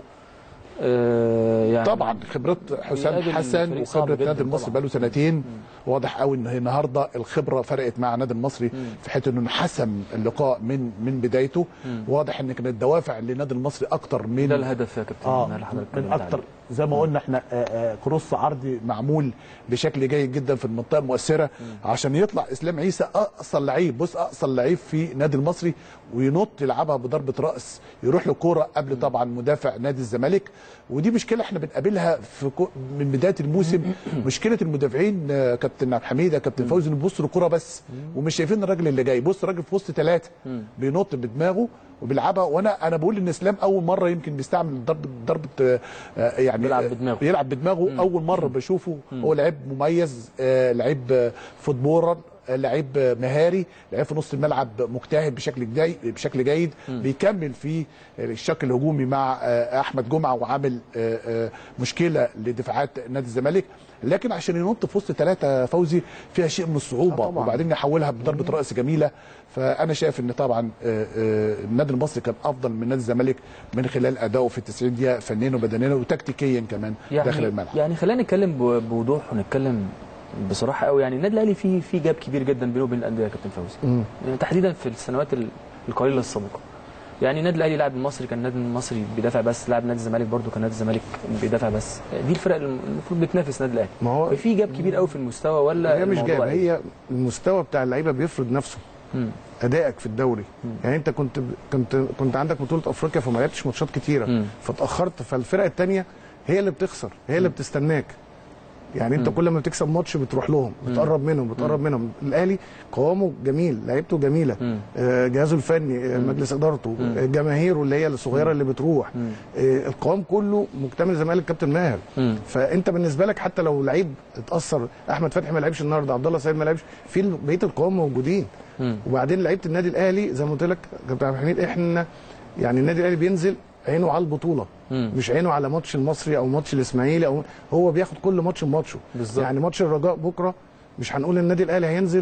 آه يعني طبعا خبرات حسام بيقابل حسن فريق صعب وخبره جداً نادي المصري طبعاً. بقاله سنتين واضح قوي ان هي النهارده الخبره فرقت مع نادي المصري في حته انه حسم اللقاء من من بدايته واضح ان كانت الدوافع لنادي المصري اكتر من ده الهدف يا كابتن اه ماهر حضرتك من اتكلمت اكتر عليه. زي ما قلنا احنا آه، آه، كروس عرضي معمول بشكل جيد جدا في المنطقه المؤثره عشان يطلع اسلام عيسى اقصى لعيب بص اقصى لعيب في نادي المصري وينط يلعبها بضربه راس يروح لكوره قبل طبعا مدافع نادي الزمالك ودي مشكله احنا بنقابلها في كو من بدايه الموسم مشكله المدافعين آه، كابتن عبد الحميد يا كابتن فوزي بيبصوا للكوره بس ومش شايفين الراجل اللي جاي بص الراجل في وسط ثلاثه بينط بدماغه وبيلعبها وانا انا بقول ان اسلام اول مره يمكن بيستعمل ضربه ضربه آه، آه، يعني بيلعب آه، بدماغه. بيلعب بدماغه اول مره بشوفه هو لعيب مميز آه، لعيب آه، فوتبورا آه، لعيب آه، مهاري لعيب في نص الملعب مجتهد بشكل جيد بشكل جيد بيكمل في الشق الهجومي مع آه، احمد جمعه وعامل آه، آه، مشكله لدفاعات نادي الزمالك لكن عشان ينط في وسط ثلاثه فوزي فيها شيء من الصعوبه آه طبعاً. وبعدين يحولها بضربه راس جميله فانا شايف ان طبعا آه، آه، النادي المصري كان افضل من نادي الزمالك من خلال ادائه في 90 دقيقه فنيا وبدنيا وتكتيكيا كمان يعني داخل الملعب يعني خلينا نتكلم ب- بوضوح ونتكلم بصراحه قوي يعني النادي الاهلي فيه في جاب كبير جدا بينه وبين الانديه يا كابتن فوزي يعني تحديدا في السنوات ال- القليله السابقه يعني النادي الاهلي لاعب المصري كان النادي المصري بيدافع بس لاعب نادي الزمالك برضو كان نادي الزمالك بيدافع بس دي الفرق اللي المفروض بتنافس النادي الاهلي ما هو في جاب كبير قوي في المستوى ولا هي مش الموضوع جاب إيه؟ هي المستوى بتاع اللعيبه بيفرض نفسه مم. ادائك في الدوري يعني انت كنت كنت كنت عندك بطوله افريقيا فما لعبتش ماتشات كتيره مم. فاتاخرت فالفرق الثانيه هي اللي بتخسر هي اللي بتستناك يعني انت كل ما بتكسب ماتش بتروح لهم بتقرب منهم بتقرب منهم الاهلي قوامه جميل لعيبته جميله مم. آه، جهازه الفني آه، مجلس ادارته آه، جماهيره اللي هي الصغيره اللي بتروح آه، القوام كله مكتمل زي ما قال الكابتن ماهر مم. فانت بالنسبه لك حتى لو لعيب اتاثر احمد فتحي ما لعبش النهارده عبد الله سعيد ما لعبش في ال- بقيه القوام موجودين مم. وبعدين لعيبه النادي الاهلي زي ما قلت لك كابتن عبد الحميد احنا يعني النادي الاهلي بينزل عينه على البطوله مم. مش عينه على ماتش المصري او ماتش الاسماعيلي او هو بياخد كل ماتش بماتشه بالظبط. يعني ماتش الرجاء بكره مش هنقول النادي الاهلي هينزل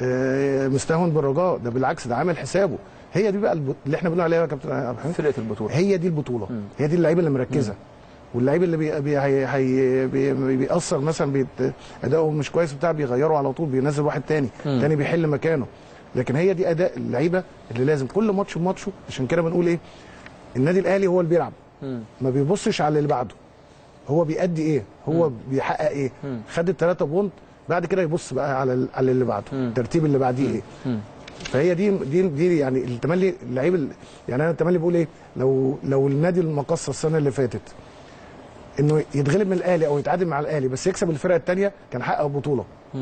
آه، مستهون بالرجاء ده بالعكس ده عامل حسابه هي دي بقى الب- اللي احنا بنقول عليها يا كابتن عبد الحميد فرقه البطوله هي دي البطوله هي دي اللعيبه اللي مركزه واللعيب اللي بي بي هي هي بي بيأثر مثلا بيت اداؤه مش كويس بتاع بيغيره على طول بينزل واحد تاني مم. تاني بيحل مكانه لكن هي دي اداء اللعيبه اللي لازم كل ماتش بماتشه عشان كده بنقول ايه النادي الاهلي هو اللي بيلعب مم. ما بيبصش على اللي بعده هو بيأدي ايه هو بيحقق ايه مم. خد الثلاثه بونت بعد كده يبص بقى على ال- على اللي بعده مم. الترتيب اللي بعديه ايه مم. فهي دي دي دي يعني التملي اللعيب ال- يعني انا التملي بقول ايه لو لو النادي المقصه السنه اللي فاتت انه يتغلب من الاهلي او يتعادل مع الاهلي بس يكسب الفرقه الثانيه كان حقق بطوله مم.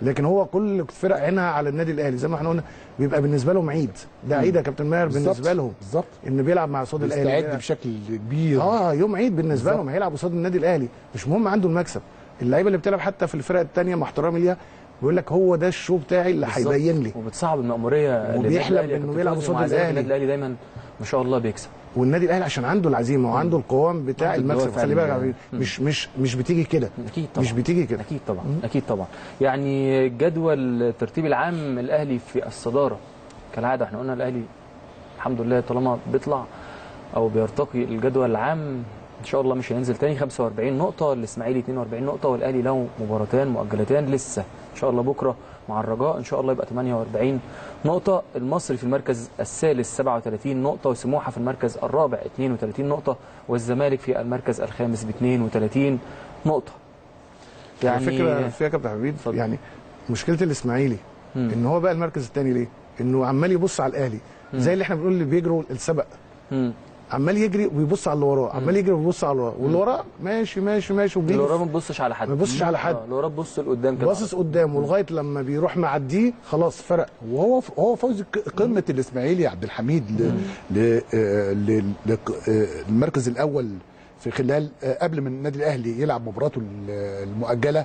لكن هو كل الفرق عينها على النادي الاهلي زي ما احنا قلنا بيبقى بالنسبه لهم عيد ده عيد يا كابتن ماهر بالظبط. بالنسبه لهم بالظبط انه بيلعب مع قصاد الاهلي بيستعد بيلعب- بشكل كبير اه يوم عيد بالنسبه بالظبط. لهم هيلعب قصاد النادي الاهلي مش مهم عنده المكسب اللعيبه اللي بتلعب حتى في الفرق الثانيه مع احترامي ليها بيقول لك هو ده الشو بتاعي اللي بالظبط. هيبين لي وبتصعب المأمورية للنادي وبيحلم الأهلي يا إنه كابتن بيلعب فوزي، قصاد ومع ذلك الأهلي. النادي الاهلي دايما ما شاء الله بيكسب والنادي الاهلي عشان عنده العزيمه وعنده القوام بتاع عنده المكسب الدوافع خلي بالك يا ال- حبيبي، مش مش مش بتيجي كده اكيد طبعا مش بتيجي كده اكيد طبعا اكيد طبعا يعني جدول الترتيب العام الاهلي في الصداره كالعاده احنا قلنا الاهلي الحمد لله طالما بيطلع او بيرتقي الجدول العام ان شاء الله مش هينزل تاني 45 نقطه الاسماعيلي 42 نقطه والاهلي له مباراتان مؤجلتان لسه ان شاء الله بكره مع الرجاء ان شاء الله يبقى 48 نقطه المصري في المركز الثالث 37 نقطه وسموحه في المركز الرابع 32 نقطه والزمالك في المركز الخامس ب 32 نقطه يعني الفكره فيها يا كابتن حبيب يعني مشكله الاسماعيلي مم. ان هو بقى المركز الثاني ليه؟ انه عمال يبص على الاهلي زي اللي احنا بنقول اللي بيجروا السبق مم. عمال يجري ويبص على اللي وراه عمال يجري ويبص على اللي وراه واللي وراه ماشي ماشي ماشي وبيجي اللي وراه ما تبصش على حد ما تبصش على حد. آه، اللي وراه تبص لقدام كده باصص قدامه لغايه لما بيروح معديه خلاص فرق وهو هو فوز ق- قمه الاسماعيلي يا عبد الحميد ل- ل- آه، ل- ل- آه، المركز الاول في خلال آه، قبل ما النادي الاهلي يلعب مباراته ال- المؤجله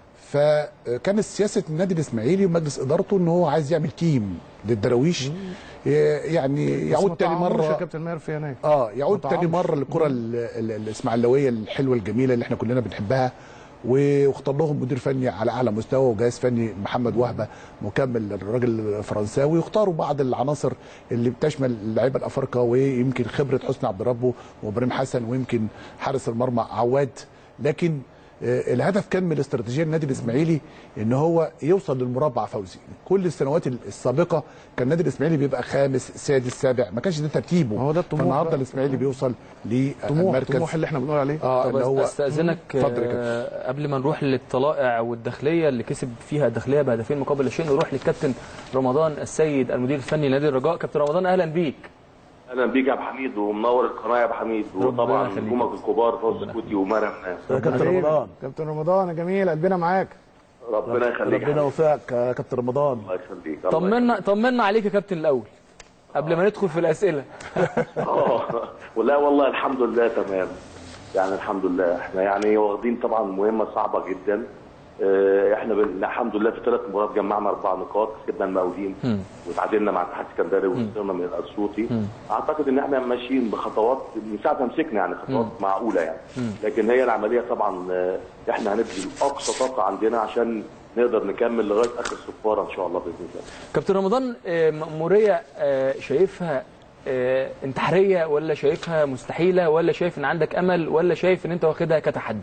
فكانت سياسه النادي الاسماعيلي ومجلس ادارته ان هو عايز يعمل تيم للدراويش ي- يعني يعود بس تاني ما طعموش يا مره كابتن ماهر في هناك اه يعود ما تاني طعمش. مره للكره ال- ال- الاسماعيلاويه الحلوه الجميله اللي احنا كلنا بنحبها و- واختار لهم مدير فني على اعلى مستوى وجهاز فني محمد وهبه مكمل الراجل الفرنساوي واختاروا بعض العناصر اللي بتشمل اللعيبه الافارقه ويمكن خبره حسني عبد ربه وابراهيم حسن ويمكن حارس المرمى عواد لكن آه، الهدف كان من الاستراتيجيه النادي الاسماعيلي ان هو يوصل للمربع فوزي كل السنوات السابقه كان النادي الاسماعيلي بيبقى خامس سادس سابع ما كانش ده ترتيبه هو ده الطموح فالنهارده بقى. الاسماعيلي بيوصل طموح للمركز الطموح اللي احنا بنقول عليه اه طب اللي هو استاذنك اتفضل يا آه، قبل ما نروح للطلائع والداخليه اللي كسب فيها الداخليه بهدفين مقابل لا شيء نروح للكابتن رمضان السيد المدير الفني لنادي الرجاء كابتن رمضان اهلا بيك اهلا بيك يا ابو حميد ومنور القناه يا ابو حميد ربنا وطبعا يخليك. نجومك الكبار فوز كوتي ومرم يا كابتن رمضان كابتن رمضان يا جميل قلبنا معاك ربنا يخليك يا ربنا حبيبي. يوفقك يا كابتن رمضان الله يخليك الله طمنا طمنا عليك يا كابتن الاول قبل ما ندخل في الاسئله يخليك. اه ولا والله الحمد لله تمام يعني الحمد لله احنا يعني واخدين طبعا مهمه صعبه جدا اه، احنا بال- الحمد لله في ثلاث مباريات جمعنا اربع نقاط كسبنا المقاولين وتعادلنا مع الاتحاد السكندري وخسرنا من الاسيوطي اعتقد ان احنا ماشيين بخطوات من ساعه ما مسكنا يعني خطوات معقوله يعني لكن هي العمليه طبعا اه، احنا هنبذل اقصى طاقه عندنا عشان نقدر نكمل لغايه اخر صفاره ان شاء الله باذن الله كابتن رمضان آه، مأمورية آه، شايفها آه، انتحارية ولا شايفها مستحيلة ولا شايف ان عندك امل ولا شايف ان انت واخدها كتحدي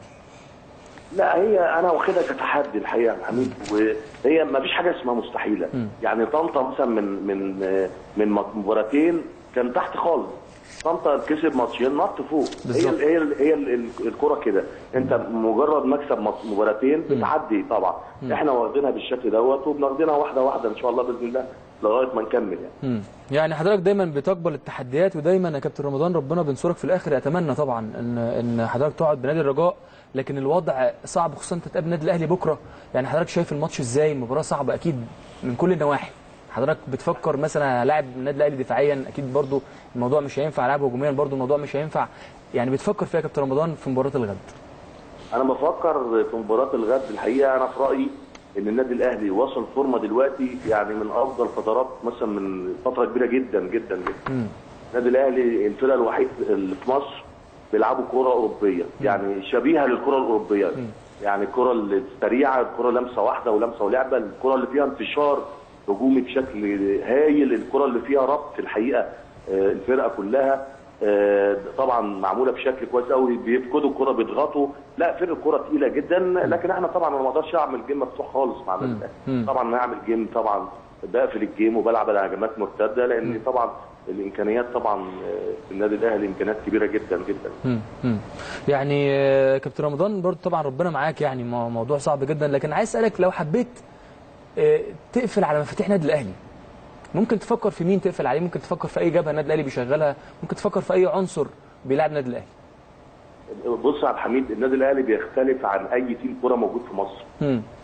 لا هي انا واخدها كتحدي الحقيقه يا حميد وهي ما فيش حاجه اسمها مستحيله يعني طنطا مثلا من من من مباراتين كان تحت خالص طنطا كسب ماتشين نط فوق هي بالظبط. ال هي ال هي ال ال- الكره كده انت مجرد مكسب مات- مباراتين بتعدي طبعا احنا واخدينها بالشكل دوت وبناخدينها واحده واحده ان شاء الله باذن الله لغايه ما نكمل يعني مم. يعني حضرتك دايما بتقبل التحديات ودايما يا كابتن رمضان ربنا بينصرك في الاخر اتمنى طبعا ان ان حضرتك تقعد بنادي الرجاء لكن الوضع صعب خصوصا انت تقابل النادي الاهلي بكره يعني حضرتك شايف الماتش ازاي المباراه صعبه اكيد من كل النواحي حضرتك بتفكر مثلا هلاعب النادي الاهلي دفاعيا اكيد برضو الموضوع مش هينفع العب هجوميا برضو الموضوع مش هينفع يعني بتفكر فيها يا كابتن رمضان في مباراه الغد انا بفكر في مباراه الغد الحقيقه انا في رايي ان النادي الاهلي وصل فورمه دلوقتي يعني من افضل فترات مثلا من فتره كبيره جدا جدا جدا النادي الاهلي الفرقه الوحيد اللي في مصر بيلعبوا كره اوروبيه يعني شبيهه للكره الاوروبيه يعني الكره السريعه الكره لمسه واحده ولمسه ولعبه الكره اللي فيها انتشار هجومي بشكل هايل الكره اللي فيها ربط الحقيقه آه، الفرقه كلها آه، طبعا معموله بشكل كويس قوي بيفقدوا الكره بيضغطوا لا فرق الكره تقيله جدا لكن احنا طبعا انا ما اقدرش اعمل جيم مفتوح خالص مع النادي الأهلي. طبعا ما اعمل جيم طبعا بقفل الجيم وبلعب على هجمات مرتده لان طبعا الامكانيات طبعا آه، في النادي الاهلي امكانيات كبيره جدا جدا مم. مم. يعني آه، كابتن رمضان برضو طبعا ربنا معاك يعني مو- موضوع صعب جدا لكن عايز اسالك لو حبيت آه، تقفل على مفاتيح النادي الاهلي ممكن تفكر في مين تقفل عليه ممكن تفكر في اي جبهه النادي الاهلي بيشغلها ممكن تفكر في اي عنصر بيلعب النادي الاهلي بص يا عبد الحميد النادي الاهلي بيختلف عن اي تيم كوره موجود في مصر مم.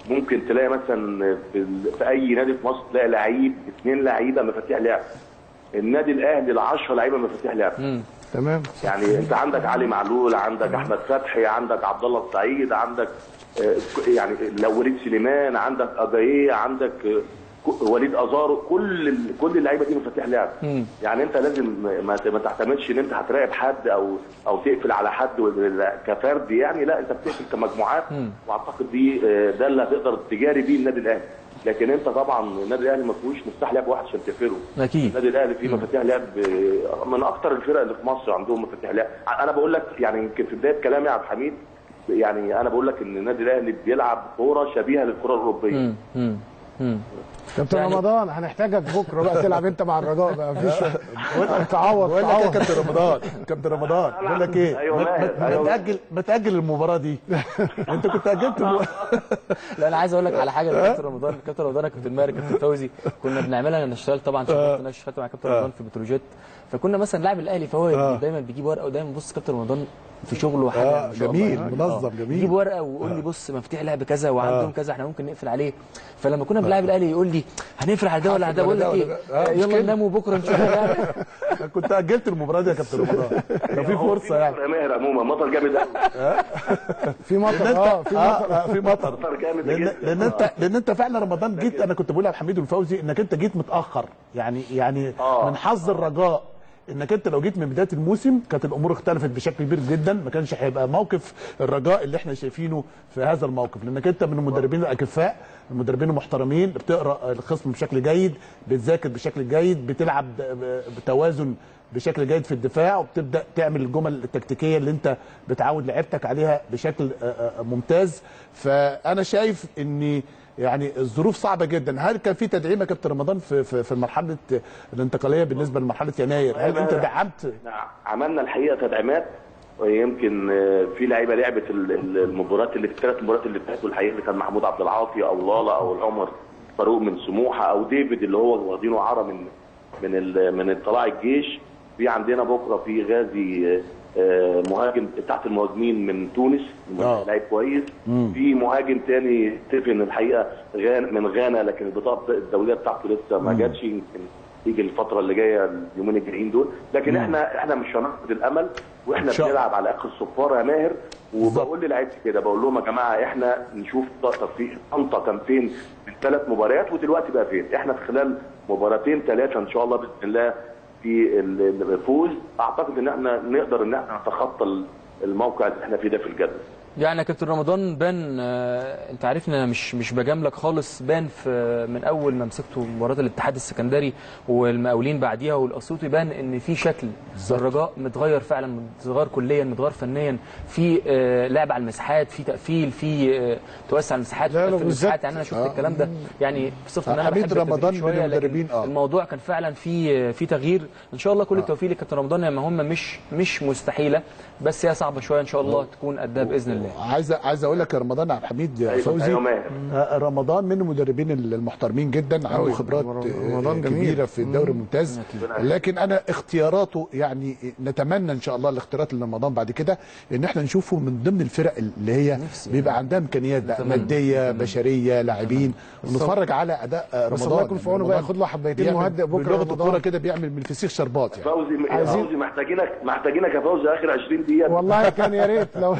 ممكن تلاقي مثلا في, ال- في اي نادي في مصر تلاقي لعيب اثنين لعيبه مفاتيح لعب النادي الاهلي ال 10 لعيبه مفاتيح لعب تمام يعني انت عندك علي معلول عندك احمد فتحي عندك عبد الله السعيد عندك آه، ك- يعني لو وليد سليمان عندك اجاييه عندك آه، ك- وليد ازارو كل ال- كل اللعيبه دي مفاتيح لعب يعني انت لازم ما ت- ما تعتمدش ان انت هتراقب حد او او تقفل على حد ولا- كفرد يعني لا انت بتقفل كمجموعات واعتقد دي آه، ده اللي هتقدر تجاري بيه النادي الاهلي لكن انت طبعا النادي الاهلي ما فيهوش مفتاح لعب واحد عشان تقفله اكيد النادي الاهلي فيه مفاتيح لعب آه، من اكتر الفرق اللي في مصر عندهم مفاتيح لعب انا بقول لك يعني يمكن في بدايه كلامي يا عبد الحميد يعني انا بقول لك ان النادي الاهلي بيلعب كوره شبيهه للكره الاوروبيه مم. مم. مم. كابتن يعني- رمضان هنحتاجك بكره بقى تلعب انت مع الرجاء بقى مفيش تعوض بقول لك يا تعوض كابتن رمضان كابتن رمضان بقول لك ايه أيوة ما- ماهر، ما- ما أيوة. تاجل ما تاجل المباراه دي انت كنت اجلت الم- لا انا عايز اقول لك على حاجه لكابتن رمضان كابتن رمضان كابتن ماهر كابتن فوزي كنا بنعملها انا اشتغلت طبعا شغلت انا اشتغلت مع كابتن رمضان في بتروجيت فكنا مثلا لاعب الاهلي فهو دايما بيجيب ورقه ودايما بص كابتن رمضان في شغله حاجه آه، ما شاء الله جميل، يعني. منظم، آه. جميل. يجيب ورقه ويقول لي بص مفاتيح لعب كذا وعندهم كذا احنا ممكن نقفل عليه فلما كنا بنلعب الاهلي يقول لي هنقفل على ده ولا على ده بقول لك ولا ايه ده ولا ده. آه، مش يلا كده. نناموا بكره نشوف اللعب. أنا كنت اجلت المباراه دي يا كابتن رمضان لو في هو فرصه يعني مطر يا ماهر عموما مطر جامد قوي في مطر لان اه انت في آه مطر آه، في مطر مطر جامد لان جدا. لان انت لان انت فعلا رمضان جيت انا كنت بقول يا حميد والفوزي انك انت جيت متاخر يعني يعني آه. من حظ الرجاء انك انت لو جيت من بدايه الموسم كانت الامور اختلفت بشكل كبير جدا ما كانش هيبقى موقف الرجاء اللي احنا شايفينه في هذا الموقف لانك انت من المدربين الاكفاء المدربين المحترمين بتقرا الخصم بشكل جيد بتذاكر بشكل جيد بتلعب بتوازن بشكل جيد في الدفاع وبتبدا تعمل الجمل التكتيكيه اللي انت بتعود لعيبتك عليها بشكل آه، آه، ممتاز فانا شايف ان يعني الظروف صعبه جدا هل كان في تدعيم يا كابتن رمضان في في, في مرحله الانتقاليه بالنسبه لمرحله يناير هل انت دعمت احنا عملنا الحقيقه تدعيمات يمكن آه، في لعيبه لعبت ال- ال- المباريات اللي في الثلاث مباريات اللي فاتوا الحقيقه اللي كان محمود عبد العاطي او لالا او العمر فاروق من سموحه او ديفيد اللي هو واخدينه عاره من من ال- من طلاع الجيش في عندنا بكره في غازي آه، مهاجم تحت المهاجمين من تونس آه. لعيب كويس في مهاجم تاني ستيفن الحقيقه غانا من غانا لكن البطاقه الدوليه بتاعته لسه ما جاتش يمكن يجي الفتره اللي جايه اليومين الجايين دول لكن احنا احنا مش هنفقد الامل واحنا إن شاء الله. بنلعب على اخر الصفاره يا ماهر وبقول للعيبتي كده بقول لهم يا جماعه احنا نشوف تصفيق طنطا كان فين من ثلاث مباريات ودلوقتي بقى فين احنا في خلال مباراتين ثلاثه ان شاء الله باذن الله في ال- الفوز اعتقد ان احنا نقدر ان احنا نتخطى ال- الموقع اللي احنا فيه ده في الجدول يعني يا كابتن رمضان بان آه، انت عارفني انا مش مش بجاملك خالص بان في من اول ما مسكته مباراه الاتحاد السكندري والمقاولين بعديها والاسيوطي بان ان في شكل الرجاء متغير فعلا متغير كليا متغير فنيا في آه، لعب على المساحات في تقفيل في آه، توسع المساحات لا، لا، تقفل المساحات بالذات- يعني انا شفت الكلام ده يعني بصفه ان انا حميد بحب التدريب رمضان من شوية، لكن المدربين، آه. الموضوع كان فعلا في في تغيير ان شاء الله كل التوفيق لكابتن رمضان يا هم مش مش مستحيله بس هي صعبه شويه ان شاء الله تكون قدها باذن الله عايز عايز اقول لك يا رمضان عبد الحميد يا ايوه فوزي ايوه ماهر آه، رمضان من المدربين المحترمين جدا عنده أوي. خبرات رمضان آه، جميل. كبيره في الدوري الممتاز لكن انا اختياراته يعني نتمنى ان شاء الله الاختيارات لرمضان بعد كده ان احنا نشوفه من ضمن الفرق اللي هي نفسي. بيبقى عندها امكانيات بقى ماديه بشريه لاعبين ونتفرج على اداء آه، بس رمضان الله يكون في عونه يعني بقى رمضان ياخد له حبيتين بيعمل مهدئ بكره بلغه الكوره رمضان كده بيعمل من الفسيخ شربات يعني فوزي يا عايزين- فوزي محتاجينك محتاجينك يا فوزي اخر 20 دقيقه والله كان يا ريت لو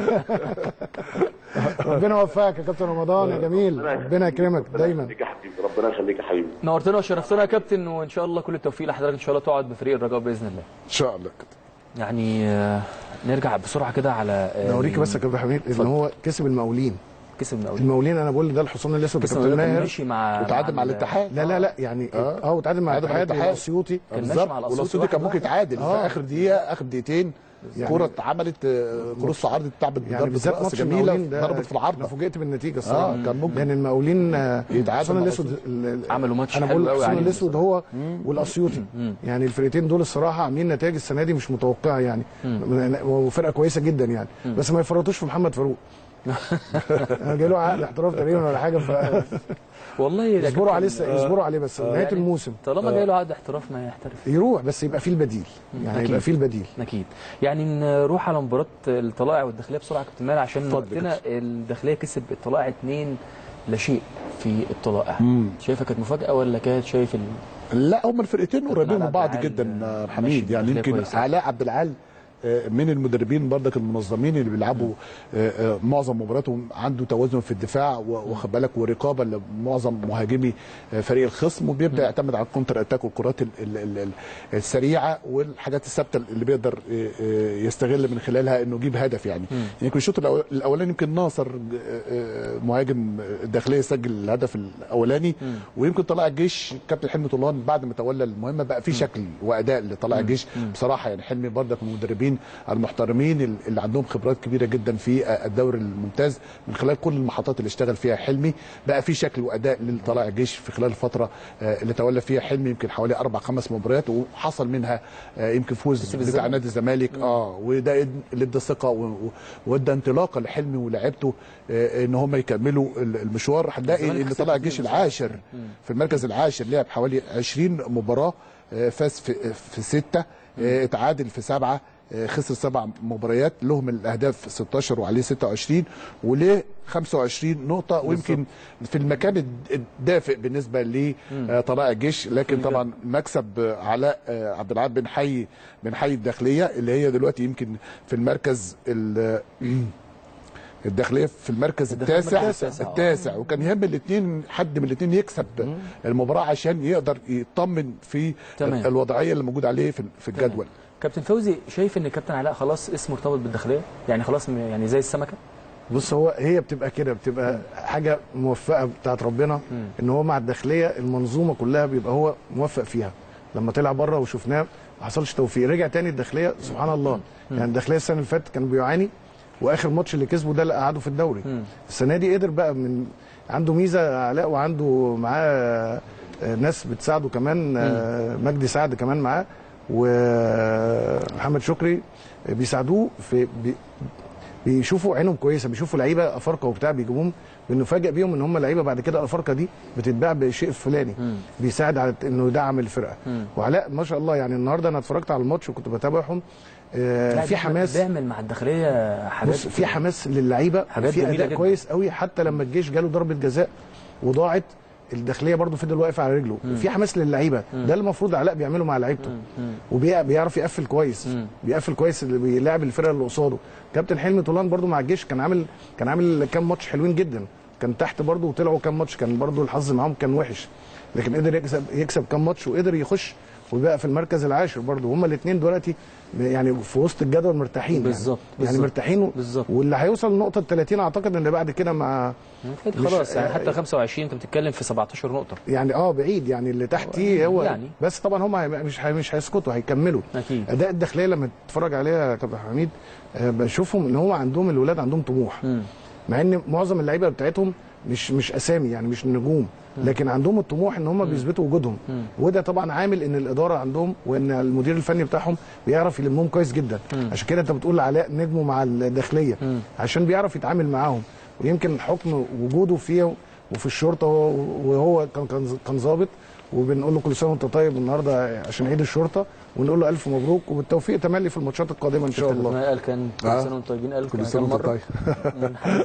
ربنا يوفقك يا كابتن رمضان يا جميل ربنا يكرمك دايما يخليك يا حبيبي ربنا يخليك يا حبيبي نورتنا وشرفتنا يا كابتن وان شاء الله كل التوفيق لحضرتك ان شاء الله تقعد بفريق الرجاء باذن الله ان شاء الله كده يعني آه، نرجع بسرعه كده على آه، انا اوريك بس يا كابتن حميد ان اتفضل. هو كسب المقاولين كسب من اول المقاولين انا بقول ده الحصان الاسود يا كسب كابتن من ماهر ماشي مع وتعادل مع ال- الاتحاد لا لا لا يعني آه. اه وتعادل مع تعادل مع الاتحاد الاتحاد. الاسيوطي كان ماشي بالظبط مع الأسيوطي والاسيوطي كان واحد ممكن يتعادل في آه. اخر دقيقه اخر دقيقتين كوره اتعملت آه، كروس عرض اتلعبت يعني بضربه بالذات راس ماتش جميله المقاولين ده ضربت في انا العارضه فوجئت بالنتيجه الصراحه اه كان ممكن لان المقاولين آه، يتعادل الحصان مع الاسود ال- ال- عملوا ماتش انا حلو بقول قوي الحصان عليهم الاسود هو والاسيوطي يعني الفرقتين دول الصراحه عاملين نتائج السنه دي مش متوقعه يعني وفرقه كويسه جدا يعني بس ما يفرطوش في محمد فاروق جاي له عقد احتراف تقريبا ولا حاجه والله يا فاصبروا كابتن، عليه س- يصبروا عليه بس نهايه يعني الموسم طالما جاي له عقد احتراف ما يحترف يروح بس يبقى فيه البديل يعني أكيد. يبقى فيه البديل اكيد يعني نروح على مباراه الطلائع والداخليه بسرعه يا كابتن ماهر عشان اتفضل يا وقتنا الداخليه كسب الطلائع 2 لا شيء في الطلائع شايفها كانت مفاجاه ولا كانت شايف ال... لا هم الفرقتين قريبين من علاء بعض عبد العال جدا آه، ماشي حميد يعني بشكل يمكن كويس. علاء عبد العال آه، من المدربين برضك المنظمين اللي بيلعبوا آه، آه، معظم مباراتهم عنده توازن في الدفاع و- واخد بالك ورقابه لمعظم مهاجمي آه، فريق الخصم وبيبدا يعتمد على الكونتر اتاك والكرات ال- ال- ال- ال- السريعه والحاجات الثابته اللي بيقدر آه، آه، يستغل من خلالها انه يجيب هدف يعني يمكن الشوط الأول- الاولاني يمكن ناصر آه، آه، مهاجم الداخليه سجل الهدف الاولاني ويمكن طلع الجيش كابتن حلمي طولان بعد ما تولى المهمه بقى في شكل واداء لطلع الجيش بصراحه يعني حلمي برضك من المدربين المحترمين اللي عندهم خبرات كبيره جدا في الدوري الممتاز من خلال كل المحطات اللي اشتغل فيها حلمي بقى في شكل واداء لطلائع الجيش في خلال الفتره آه، اللي تولى فيها حلمي يمكن حوالي اربع خمس مباريات وحصل منها آه، يمكن فوز بتاع نادي الزمالك اه وده إد- اللي ادى ثقه و- و- وادى انطلاقه لحلمي ولاعيبته آه، ان هم يكملوا ال- المشوار هنلاقي الزمالك ان خسر طلع كتير الجيش بصراحة. العاشر في المركز العاشر لعب حوالي 20 مباراه آه، فاز في في سته آه، اتعادل في سبعه آه، خسر سبع مباريات لهم الاهداف 16 وعليه 26 وليه 25 نقطه ويمكن في المكان الد- الدافئ بالنسبه لطلائع الجيش لكن طبعا مكسب آه، علاء آه، عبد العال بن حي بن حي الداخليه اللي هي دلوقتي يمكن في المركز ال- الداخليه في المركز الداخلية التاسع المركز التاسع، آه. التاسع وكان يهم الاثنين حد من الاثنين يكسب المباراه عشان يقدر يطمن في تمام. الوضعيه اللي موجود عليه في في الجدول كابتن فوزي شايف ان كابتن علاء خلاص اسمه ارتبط بالداخليه يعني خلاص م- يعني زي السمكه بص هو هي بتبقى كده بتبقى حاجه موفقه بتاعت ربنا ان هو مع الداخليه المنظومه كلها بيبقى هو موفق فيها لما طلع بره وشفناه ما حصلش توفيق رجع تاني الداخليه سبحان الله يعني الداخليه السنه اللي فاتت كان بيعاني واخر ماتش اللي كسبه ده اللي قعده في الدوري السنه دي قدر بقى من عنده ميزه علاء وعنده معاه آه، ناس بتساعده كمان آه، مجدي سعد كمان معاه ومحمد شكري بيساعدوه في بي بيشوفوا عينهم كويسه بيشوفوا لعيبه افارقه وبتاع بيجيبوهم بنفاجئ بيهم ان هم لعيبه بعد كده الافارقه دي بتتباع بشيء فلاني بيساعد على انه يدعم الفرقه وعلاء ما شاء الله يعني النهارده انا اتفرجت على الماتش وكنت بتابعهم آه لا، في بيعمل- حماس بيعمل مع الداخليه حاجات بص في حماس للعيبه حاجات في جميلة اداء جدا. كويس قوي حتى لما الجيش جاله ضربه جزاء وضاعت الداخليه برضو فضل واقف على رجله في حماس للعيبه ده اللي المفروض علاء بيعمله مع لعيبته وبيعرف يقفل كويس بيقفل كويس اللي بيلاعب الفرقه اللي قصاده كابتن حلمي طولان برضو مع الجيش كان عامل كان عامل كام ماتش حلوين جدا كان تحت برضو وطلعوا كام ماتش كان برضو الحظ معاهم كان وحش لكن قدر يكسب يكسب كام ماتش وقدر يخش ويبقى في المركز العاشر برضو هما الاثنين دلوقتي يعني في وسط الجدول مرتاحين بالظبط، يعني, يعني بالظبط، مرتاحين و- بالظبط. واللي هيوصل لنقطه 30 اعتقد ان بعد كده مع مش خلاص يعني حتى 25 انت بتتكلم في 17 نقطه يعني اه بعيد يعني اللي تحتيه هو يعني. بس طبعا هم هيبقى- مش هي- مش هيسكتوا هيكملوا أكيد. اداء الداخليه لما تتفرج عليها يا كابتن حميد آه، بشوفهم ان هو عندهم الولاد عندهم طموح مع ان معظم اللعيبه بتاعتهم مش مش اسامي يعني مش نجوم لكن عندهم الطموح ان هم بيثبتوا وجودهم وده طبعا عامل ان الاداره عندهم وان المدير الفني بتاعهم بيعرف يلمهم كويس جدا عشان كده انت بتقول علاء نجمه مع الداخليه عشان بيعرف يتعامل معاهم ويمكن حكم وجوده فيه وفي الشرطه وهو- وهو كان كان كان ظابط وبنقول له كل سنه وانت طيب النهارده عشان عيد الشرطه ونقول له الف مبروك وبالتوفيق تملي في الماتشات القادمه ان شاء الله ما قال كان كل آه. سنه وانتم طيبين قال كل كان سنه وانت مرة. طيب منحاز.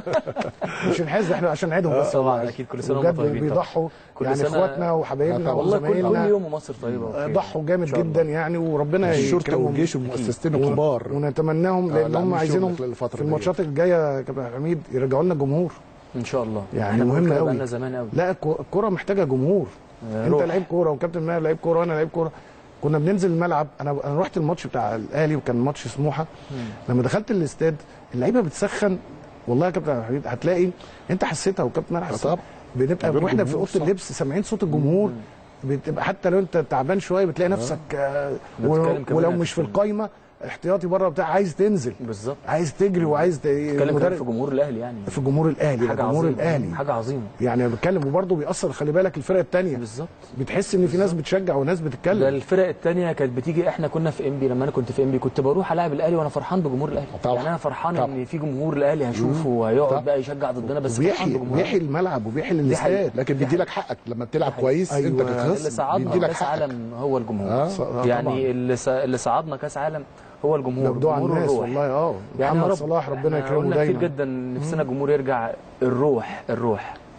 مش نحز احنا عشان نعيدهم بس طبعا اكيد كل سنه بجد وانتم طيبين طبعاً. بيضحوا كل يعني سنة- اخواتنا وحبايبنا والله كل كل وزمايلنا يوم مصر طيبه آه، وخير. ضحوا جامد شاء الله. جدا يعني وربنا الشرطه يكرمهم. والجيش والمؤسستين الكبار ونتمناهم آه، لان لا، هم مش عايزينهم شغل خلال الفترة في دي. الماتشات الجايه يا كابتن حميد يرجعوا لنا جمهور ان شاء الله يعني احنا مهم بنقول كده قوي. بقالنا زمان قوي لا الكو- الكوره محتاجه جمهور آه، انت روح. لعيب كوره وكابتن ماهر لعيب كوره وانا لعيب كوره كنا بننزل الملعب انا انا رحت الماتش بتاع الاهلي وكان ماتش سموحه لما دخلت الاستاد اللعيبه بتسخن والله يا كابتن حميد هتلاقي انت حسيتها وكابتن ماهر حسيتها طبعا. بنبقى غير واحنا في الجمهور، اوضه صح. اللبس سامعين صوت الجمهور بتبقى حتى لو انت تعبان شويه بتلاقي نفسك آه بنتكلم ولو, كمان ولو عن مش في الفيلم. القايمه احتياطي بره بتاع عايز تنزل بالظبط عايز تجري وعايز ت- اتكلم كمان المدرب- في جمهور الاهلي يعني في جمهور الاهلي حاجه جمهور عظيمه الاهلي حاجه عظيمه يعني انا بتكلم وبرضه بيأثر خلي بالك الفرق الثانيه بالظبط بتحس ان في ناس بتشجع وناس ده بتتكلم الفرق الثانيه كانت بتيجي احنا كنا في انبي لما انا كنت في انبي كنت بروح العب الاهلي وانا فرحان بجمهور الاهلي طبعا. يعني انا فرحان طبعا. ان في جمهور الاهلي هشوفه وهيقعد بقى يشجع ضدنا بس فرحان وبيحيي بجمهور بيحيي الملعب وبيحيي دي حقيقة. الاستاد لكن بيدي لك حقك لما بتلعب كويس أيوة. انت اللي كخصم صعدنا بيدي لك كاس حقك عالم هو الجمهور آه. طبعاً. يعني اللي سا- اللي صعدنا كاس عالم هو الجمهور مبدوع على جمهور الناس الروح. والله اه يعني يا محمد رب صلاح ربنا إحنا يكرمه قلنا كتير دايما جدا نفسنا الجمهور يرجع الروح الروح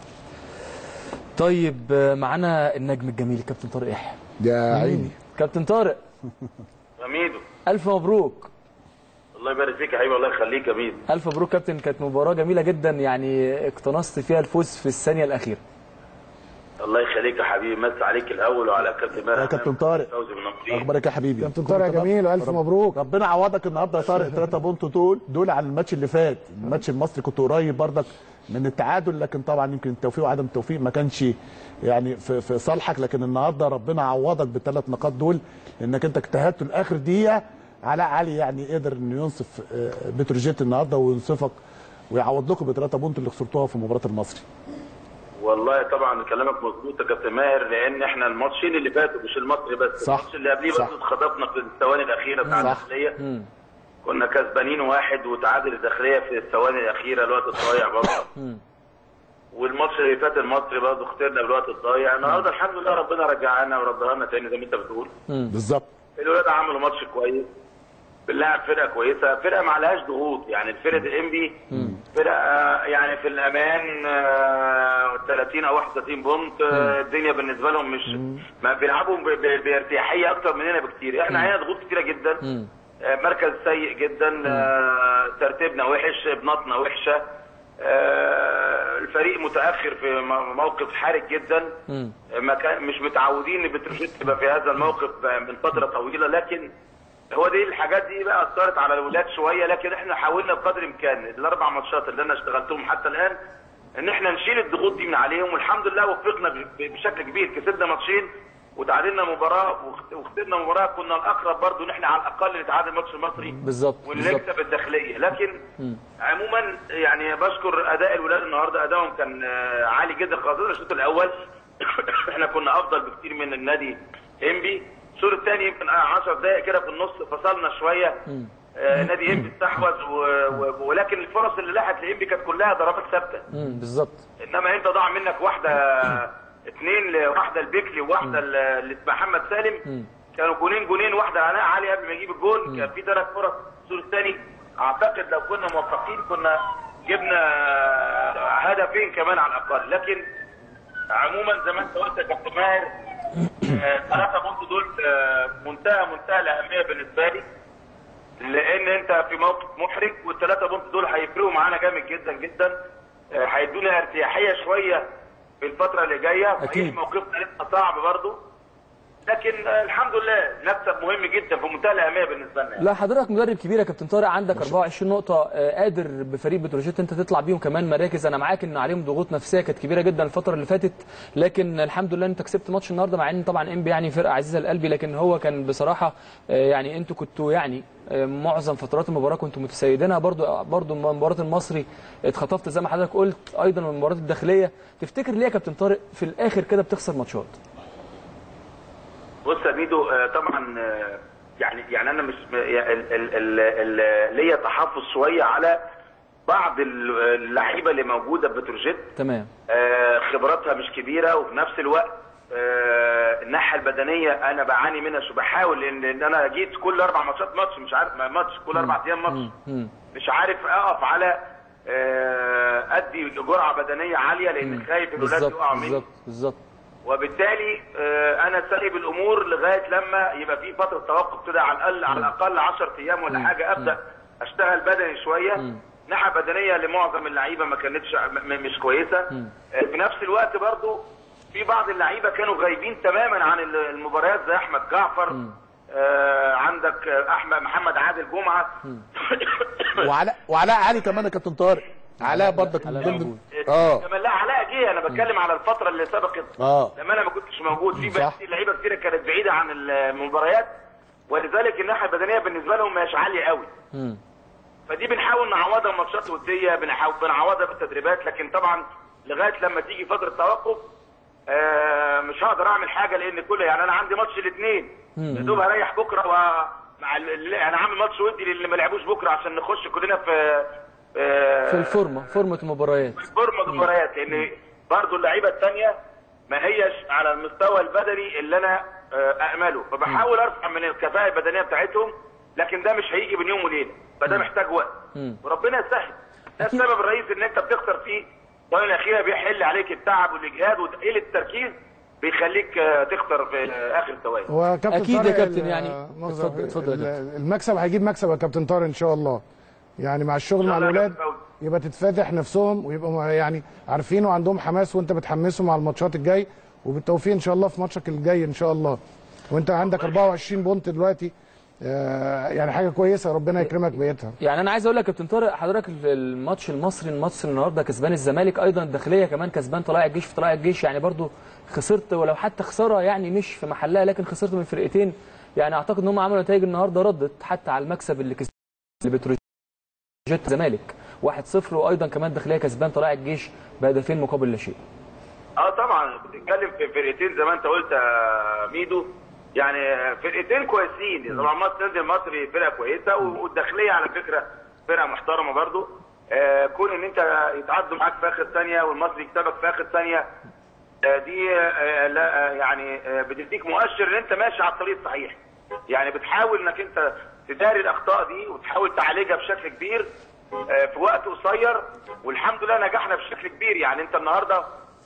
طيب آه، معانا النجم الجميل الكابتن طارق يحيى يا عيني كابتن طارق ميدو الف مبروك الله يبارك فيك يا حبيبي الله يخليك يا ميدو الف مبروك كابتن كانت مباراه جميله جدا يعني اقتنصت فيها الفوز في الثانيه الاخيره الله يخليك يا حبيبي مس عليك الاول وعلى كابتن ماهر يا كابتن طارق. فوزي من نصرين اخبارك يا حبيبي كابتن طارق جميل والف مبروك ربنا عوضك النهارده يا طارق 3 بونت دول دول على الماتش اللي فات الماتش المصري كنت قريب برضك من التعادل لكن طبعا يمكن التوفيق وعدم التوفيق ما كانش يعني في, في صالحك لكن النهارده ربنا عوضك بالثلاث نقاط دول لانك انت اجتهدت لاخر دقيقه علاء علي يعني قدر انه ينصف آه، بتروجيت النهارده وينصفك ويعوض لكم بثلاثه بونت اللي خسرتوها في مباراه المصري والله طبعا كلامك مظبوط يا كابتن ماهر لان احنا الماتشين اللي فاتوا مش المصري بس صح. الماتش اللي قبليه صح. برضه اتخطفنا في الثواني الاخيره بتاع صح. الداخليه كنا كسبانين واحد وتعادل الداخليه في الثواني الاخيره الوقت الضايع برضه والماتش اللي فات المصري برضه خسرنا بالوقت الضايع النهارده الحمد لله ربنا رجعنا وردها لنا تاني زي ما انت بتقول بالظبط الولاد عملوا ماتش كويس بنلعب فرقه كويسه فرقه ما عليهاش ضغوط يعني فرقه الانبي فرقه يعني في الامان آه، 30 او 31 بونت آه، الدنيا بالنسبه لهم مش ما بيلعبوا ب- ب- بارتياحيه اكتر مننا بكتير احنا علينا ضغوط كتيره جدا آه، مركز سيء جدا آه، ترتيبنا وحش ابناتنا وحشه آه، الفريق متاخر في م- موقف حرج جدا ما كان مش متعودين ان بتروجيت تبقى في هذا الموقف من فتره طويله لكن هو دي الحاجات دي بقى اثرت على الولاد شويه لكن احنا حاولنا بقدر الامكان الاربع ماتشات اللي انا اشتغلتهم حتى الان ان احنا نشيل الضغوط دي من عليهم والحمد لله وفقنا ب- بشكل كبير كسبنا ماتشين وتعادلنا مباراه وخ- وخسرنا مباراه كنا الاقرب برضو ان احنا على الاقل نتعادل الماتش المصري بالظبط واللي بالظبط يكسب الداخليه لكن عموما يعني بشكر اداء الولاد النهارده ادائهم كان آه، عالي جدا خاصه الشوط الاول احنا كنا افضل بكتير من النادي انبي الشوط الثاني يمكن 10 دقائق كده في النص فصلنا شويه آه، نادي انبي استحوذ و- و- ولكن الفرص اللي لاحت لانبي كانت كلها ضربات ثابته مم، بالظبط انما انت ضاع منك واحده اثنين لواحده البيكلي وواحده ل- لمحمد سالم كانوا جونين جونين واحده علاء علي قبل ما يجيب الجول كان في ثلاث فرص الدور الثاني اعتقد لو كنا موفقين كنا جبنا هدفين كمان على الاقل لكن عموما زي ما انت قلت يا كابتن ماهر ثلاثه بونت دول آه، منتهى منتهى الاهميه بالنسبه لي لان انت في موقف محرج والثلاثه بونت دول هيفرقوا معانا جامد جدا جدا آه، هيدونا ارتياحيه شويه في الفتره اللي جايه أكيد. صحيح موقفنا لسه صعب برضه لكن آه، الحمد لله مكسب مهم جدا في منتهى الاهميه بالنسبه لنا يعني. لا حضرتك مدرب كبير يا كابتن طارق عندك 24 نقطة آه، قادر بفريق بتروجيت انت تطلع بيهم كمان مراكز انا معاك ان عليهم ضغوط نفسية كانت كبيرة جدا الفترة اللي فاتت لكن الحمد لله انت كسبت ماتش النهارده مع ان طبعا انبي يعني فرقة عزيزة لقلبي لكن هو كان بصراحة آه، يعني انتوا كنتوا يعني آه، معظم فترات المباراة كنتوا متسيدينها برضو برضو مباراة المصري اتخطفت زي ما حضرتك قلت ايضا من المباريات الداخلية تفتكر ليه يا كابتن طارق في الاخر كده بتخسر ماتشات بص يا ميدو آه، طبعا آه، يعني يعني انا مش م- يعني ال- ال- ال- ال- ليا تحفظ شويه على بعض ال- اللعيبه اللي موجوده في بتروجيت تمام آه، خبراتها مش كبيره وفي نفس الوقت آه، الناحيه البدنيه انا بعاني منها شو بحاول ان إن انا جيت كل اربع ماتشات ماتش مش عارف ما- ماتش كل اربع ايام ماتش مم. مش عارف اقف على آه، ادي جرعه بدنيه عاليه لان خايف الولاد بالظبط يقعوا مني بالظبط بالظبط وبالتالي آه، انا سايب الامور لغايه لما يبقى في فتره توقف كده على الاقل على الاقل 10 ايام ولا حاجه ابدا اشتغل بدني شويه ناحيه بدنيه لمعظم اللعيبه ما كانتش م- م- مش كويسه آه، في نفس الوقت برضو في بعض اللعيبه كانوا غايبين تماما عن ال- المباريات زي احمد جعفر آه عندك آه، احمد محمد عادل جمعه وعلاء وعلاء علي كمان يا كابتن طارق علاء برضك من علاء ضمن موجود. اه كمان لا علاء جه انا بتكلم على الفتره اللي سبقت اه لما انا ما كنتش موجود في صح. بس لعيبه كتير كانت بعيده عن المباريات ولذلك الناحيه البدنيه بالنسبه لهم مش عاليه قوي مم. فدي بنحاول نعوضها بماتشات وديه بنحاول بنعوضها بالتدريبات لكن طبعا لغايه لما تيجي فتره توقف آه مش هقدر اعمل حاجه لان كل يعني انا عندي ماتش الاثنين يا دوب هريح بكره و مع ال- ال- انا عامل ماتش ودي للي ما لعبوش بكره عشان نخش كلنا في آه، في الفورمه فورمه المباريات فورمه مباريات لان برضه اللعيبه الثانيه ما هيش على المستوى البدني اللي انا آه، امله فبحاول ارفع من الكفاءه البدنيه بتاعتهم لكن ده مش هيجي بين يوم وليله فده محتاج وقت مم. وربنا يسهل ده السبب الرئيسي ان انت بتخسر فيه الثواني الاخيره بيحل عليك التعب والاجهاد وقله التركيز بيخليك آه، تخسر في آه، اخر ثواني هو كابتن أكيد يا طارق كابتن ال- يعني. مؤاخذة، اتفضل- اتفضل يا ال- كابتن. المكسب هيجيب مكسب يا كابتن طارق ان شاء الله يعني مع الشغل مع الله يا الاولاد كابتن فوزي. يبقى تتفتح نفسهم ويبقوا يعني عارفين وعندهم حماس وانت بتحمسهم على الماتشات الجاي وبالتوفيق ان شاء الله في ماتشك الجاي ان شاء الله وانت عندك 24 بونت دلوقتي آه، يعني حاجه كويسه ربنا يكرمك بقيتها يعني انا عايز اقول لك يا كابتن طارق حضرتك الماتش المصري المصري النهارده كسبان الزمالك ايضا الداخليه كمان كسبان طلائع الجيش في طلائع الجيش يعني برضو خسرت ولو حتى خساره يعني مش في محلها لكن خسرت من فرقتين يعني اعتقد ان هم عملوا نتائج النهارده ردت حتى على المكسب اللي كسب اللي بتروجيت الزمالك 1-0 وايضا كمان الداخليه كسبان طلائع الجيش بهدفين مقابل لا شيء اه طبعا بتتكلم في فرقتين زي ما انت قلت يا ميدو يعني فرقتين كويسين طبعا مصر النادي المصري فرقه كويسه والداخليه على فكره فرقه محترمه برضو آه كون ان انت يتعدوا معاك في اخر ثانيه والمصري يكسبك في اخر ثانيه آه دي آه لا آه يعني آه بتديك مؤشر ان انت ماشي على الطريق الصحيح يعني بتحاول انك انت تداري الاخطاء دي وتحاول تعالجها بشكل كبير آه في وقت قصير والحمد لله نجحنا بشكل كبير يعني انت النهارده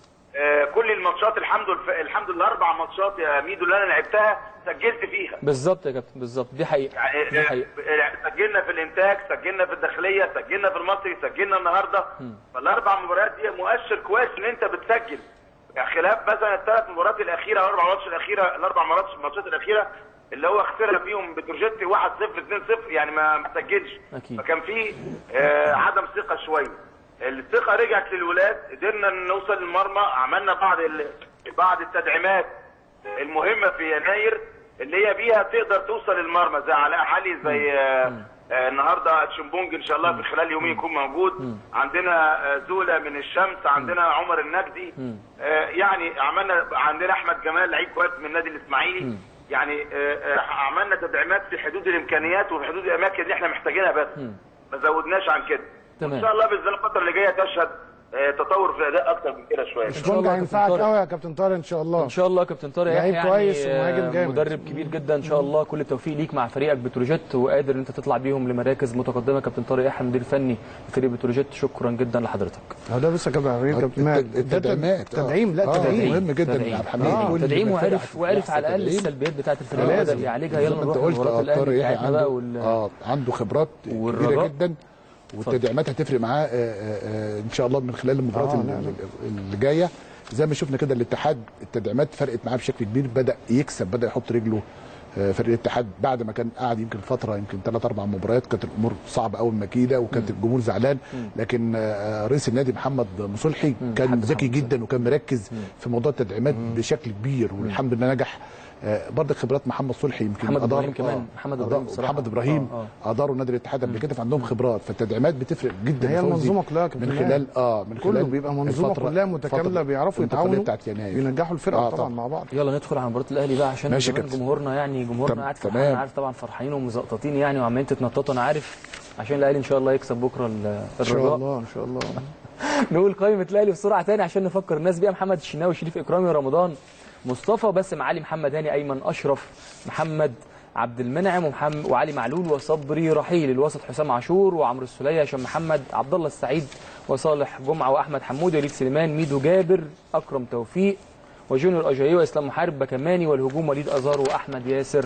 آه، كل الماتشات الحمد لله الحمد لله اربع ماتشات يا ميدو اللي انا لعبتها سجلت فيها بالظبط يا كابتن بالظبط دي حقيقه يعني دي آه، حقيقه آه، سجلنا في الانتاج سجلنا في الداخليه سجلنا في المصري سجلنا النهارده فالاربع مباريات دي مؤشر كويس ان انت بتسجل يعني خلاف مثلا الثلاث مباريات الاخيره الاربع ماتشات الاخيره الاربع مرات الماتشات الاخيره اللي هو خسرها فيهم بتروجيتي 1 0 2 0 يعني ما ما سجلش أكيد. فكان في آه، عدم ثقه شويه الثقه رجعت للولاد قدرنا نوصل للمرمى عملنا بعض ال... بعض التدعيمات المهمه في يناير اللي هي بيها تقدر توصل للمرمى زي علاء علي زي آه، آه، النهارده تشمبونج ان شاء الله في خلال يومين يكون موجود عندنا آه، زولا من الشمس عندنا عمر النجدي آه، يعني عملنا عندنا احمد جمال لعيب كويس من النادي الاسماعيلي يعني آه، آه، عملنا تدعيمات في حدود الامكانيات وفي حدود الاماكن اللي احنا محتاجينها بس ما زودناش عن كده تمام. ان شاء الله باذن الله الفتره اللي جايه تشهد آه، تطور في الاداء اكتر من كده شويه إن شاء الجون الله ده يا كابتن هينفعك طارق. قوي يا كابتن طارق ان شاء الله ان شاء الله كابتن طارق لعيب يحيى كويس يعني ومهاجم آه، جامد. مدرب كبير جدا ان شاء الله كل التوفيق ليك مع فريقك بتروجيت وقادر ان انت تطلع بيهم لمراكز متقدمه كابتن طارق يحيى مدير فني لفريق بتروجيت شكرا جدا لحضرتك هو ده بس يا كابتن حميد كابتن ماهر ده التدعيمات تدعيم لا آه، تدعيم مهم جدا تدعيم. يا عبد الحميد آه، كل تدعيم ما فرقة وعرف وعرف هتحصل على الاقل تدعيم. السلبيات بتاعت الفريق آه، وبدا لازم. يعالجها زي يلا ما انت نروح قلت لمباراه اه الاهلي طارق يحيى بتاعتنا بقى عنده وال... اه عنده خبرات كبيره والرجاء. جدا والتدعيمات هتفرق معاه آه، آه، آه، ان شاء الله من خلال المباريات آه، لا، اللي اللي جايه زي ما شفنا كده الاتحاد التدعيمات فرقت معاه بشكل كبير بدا يكسب بدا يحط رجله آه، فريق الاتحاد بعد ما كان قاعد يمكن فتره يمكن ثلاث اربع مباريات كانت الامور صعبه قوي مكيده وكانت الجمهور زعلان لكن آه، رئيس النادي محمد مصلحي كان محمد ذكي محمد جدا وكان مركز في موضوع التدعيمات بشكل كبير والحمد لله نجح آه، برضك خبرات محمد صلحي يمكن محمد أدار- إبراهيم كمان. آه، محمد أدار- إبراهيم بصراحة. محمد ابراهيم آه، اداروا نادي الاتحاد قبل كده فعندهم خبرات فالتدعيمات بتفرق جدا هي يا فوزي المنظومة كلها يا كابتن من ماهر. خلال اه من كله خلال بيبقى منظومه الفترة- كلها متكامله الفترة بيعرفوا الانتقالية يتعاونوا بتاعت يناير ينجحوا الفرقه آه، طبعا طبعا. مع بعض يلا ندخل على مباراه الاهلي بقى عشان ماشي كمان كابتن. جمهورنا يعني جمهورنا تم- قاعد فرحان تمام. انا عارف طبعا فرحانين ومزقططين يعني وعمالين تتنططوا انا عارف عشان الاهلي ان شاء الله يكسب بكره ال- ان شاء الرجاء الله ان شاء الله نقول قائمه الاهلي بسرعه تاني عشان نفكر الناس بيها محمد الشناوي شريف اكرامي رمضان مصطفى باسم علي محمد هاني ايمن اشرف محمد عبد المنعم ومحمد وعلي معلول وصبري رحيل الوسط حسام عاشور وعمرو السوليه هشام محمد عبد الله السعيد وصالح جمعه واحمد حمود وليد سليمان ميدو جابر اكرم توفيق وجونيور اجايو واسلام محارب بكماني والهجوم وليد ازار واحمد ياسر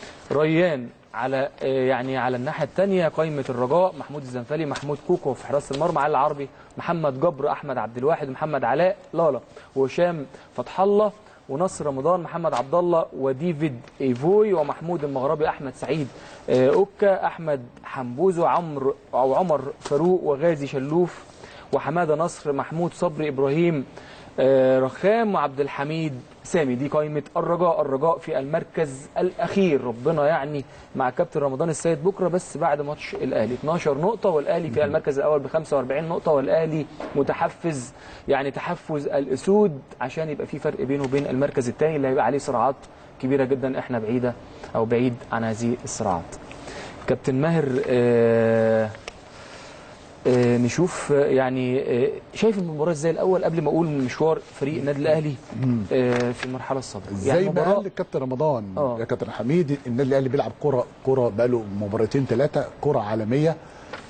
ريان على آه، يعني على الناحيه الثانيه قائمه الرجاء محمود الزنفلي محمود كوكو في حراسه المرمى علي العربي محمد جبر احمد عبد الواحد محمد علاء لالا وهشام فتح الله ونصر رمضان محمد عبد الله وديفيد ايفوي ومحمود المغربي احمد سعيد آه، اوكا احمد حمبوزو عمرو او عمر فاروق وغازي شلوف وحماده نصر محمود صبري ابراهيم آه، رخام وعبد الحميد سامي دي قائمه الرجاء الرجاء في المركز الاخير ربنا يعني مع كابتن رمضان السيد بكره بس بعد ماتش الاهلي 12 نقطه والاهلي في المركز الاول ب 45 نقطه والاهلي متحفز يعني تحفز الاسود عشان يبقى في فرق بينه وبين المركز الثاني اللي هيبقى عليه صراعات كبيره جدا احنا بعيده او بعيد عن هذه الصراعات كابتن ماهر آه آه، نشوف آه، يعني آه، شايف المباراه ازاي الاول قبل ما اقول مشوار فريق النادي الاهلي آه، في المرحله السابقه زي ما مباراة- قال الكابتن رمضان آه. يا كابتن حميد النادي الاهلي بيلعب كره كره بقاله مباراتين ثلاثه كره عالميه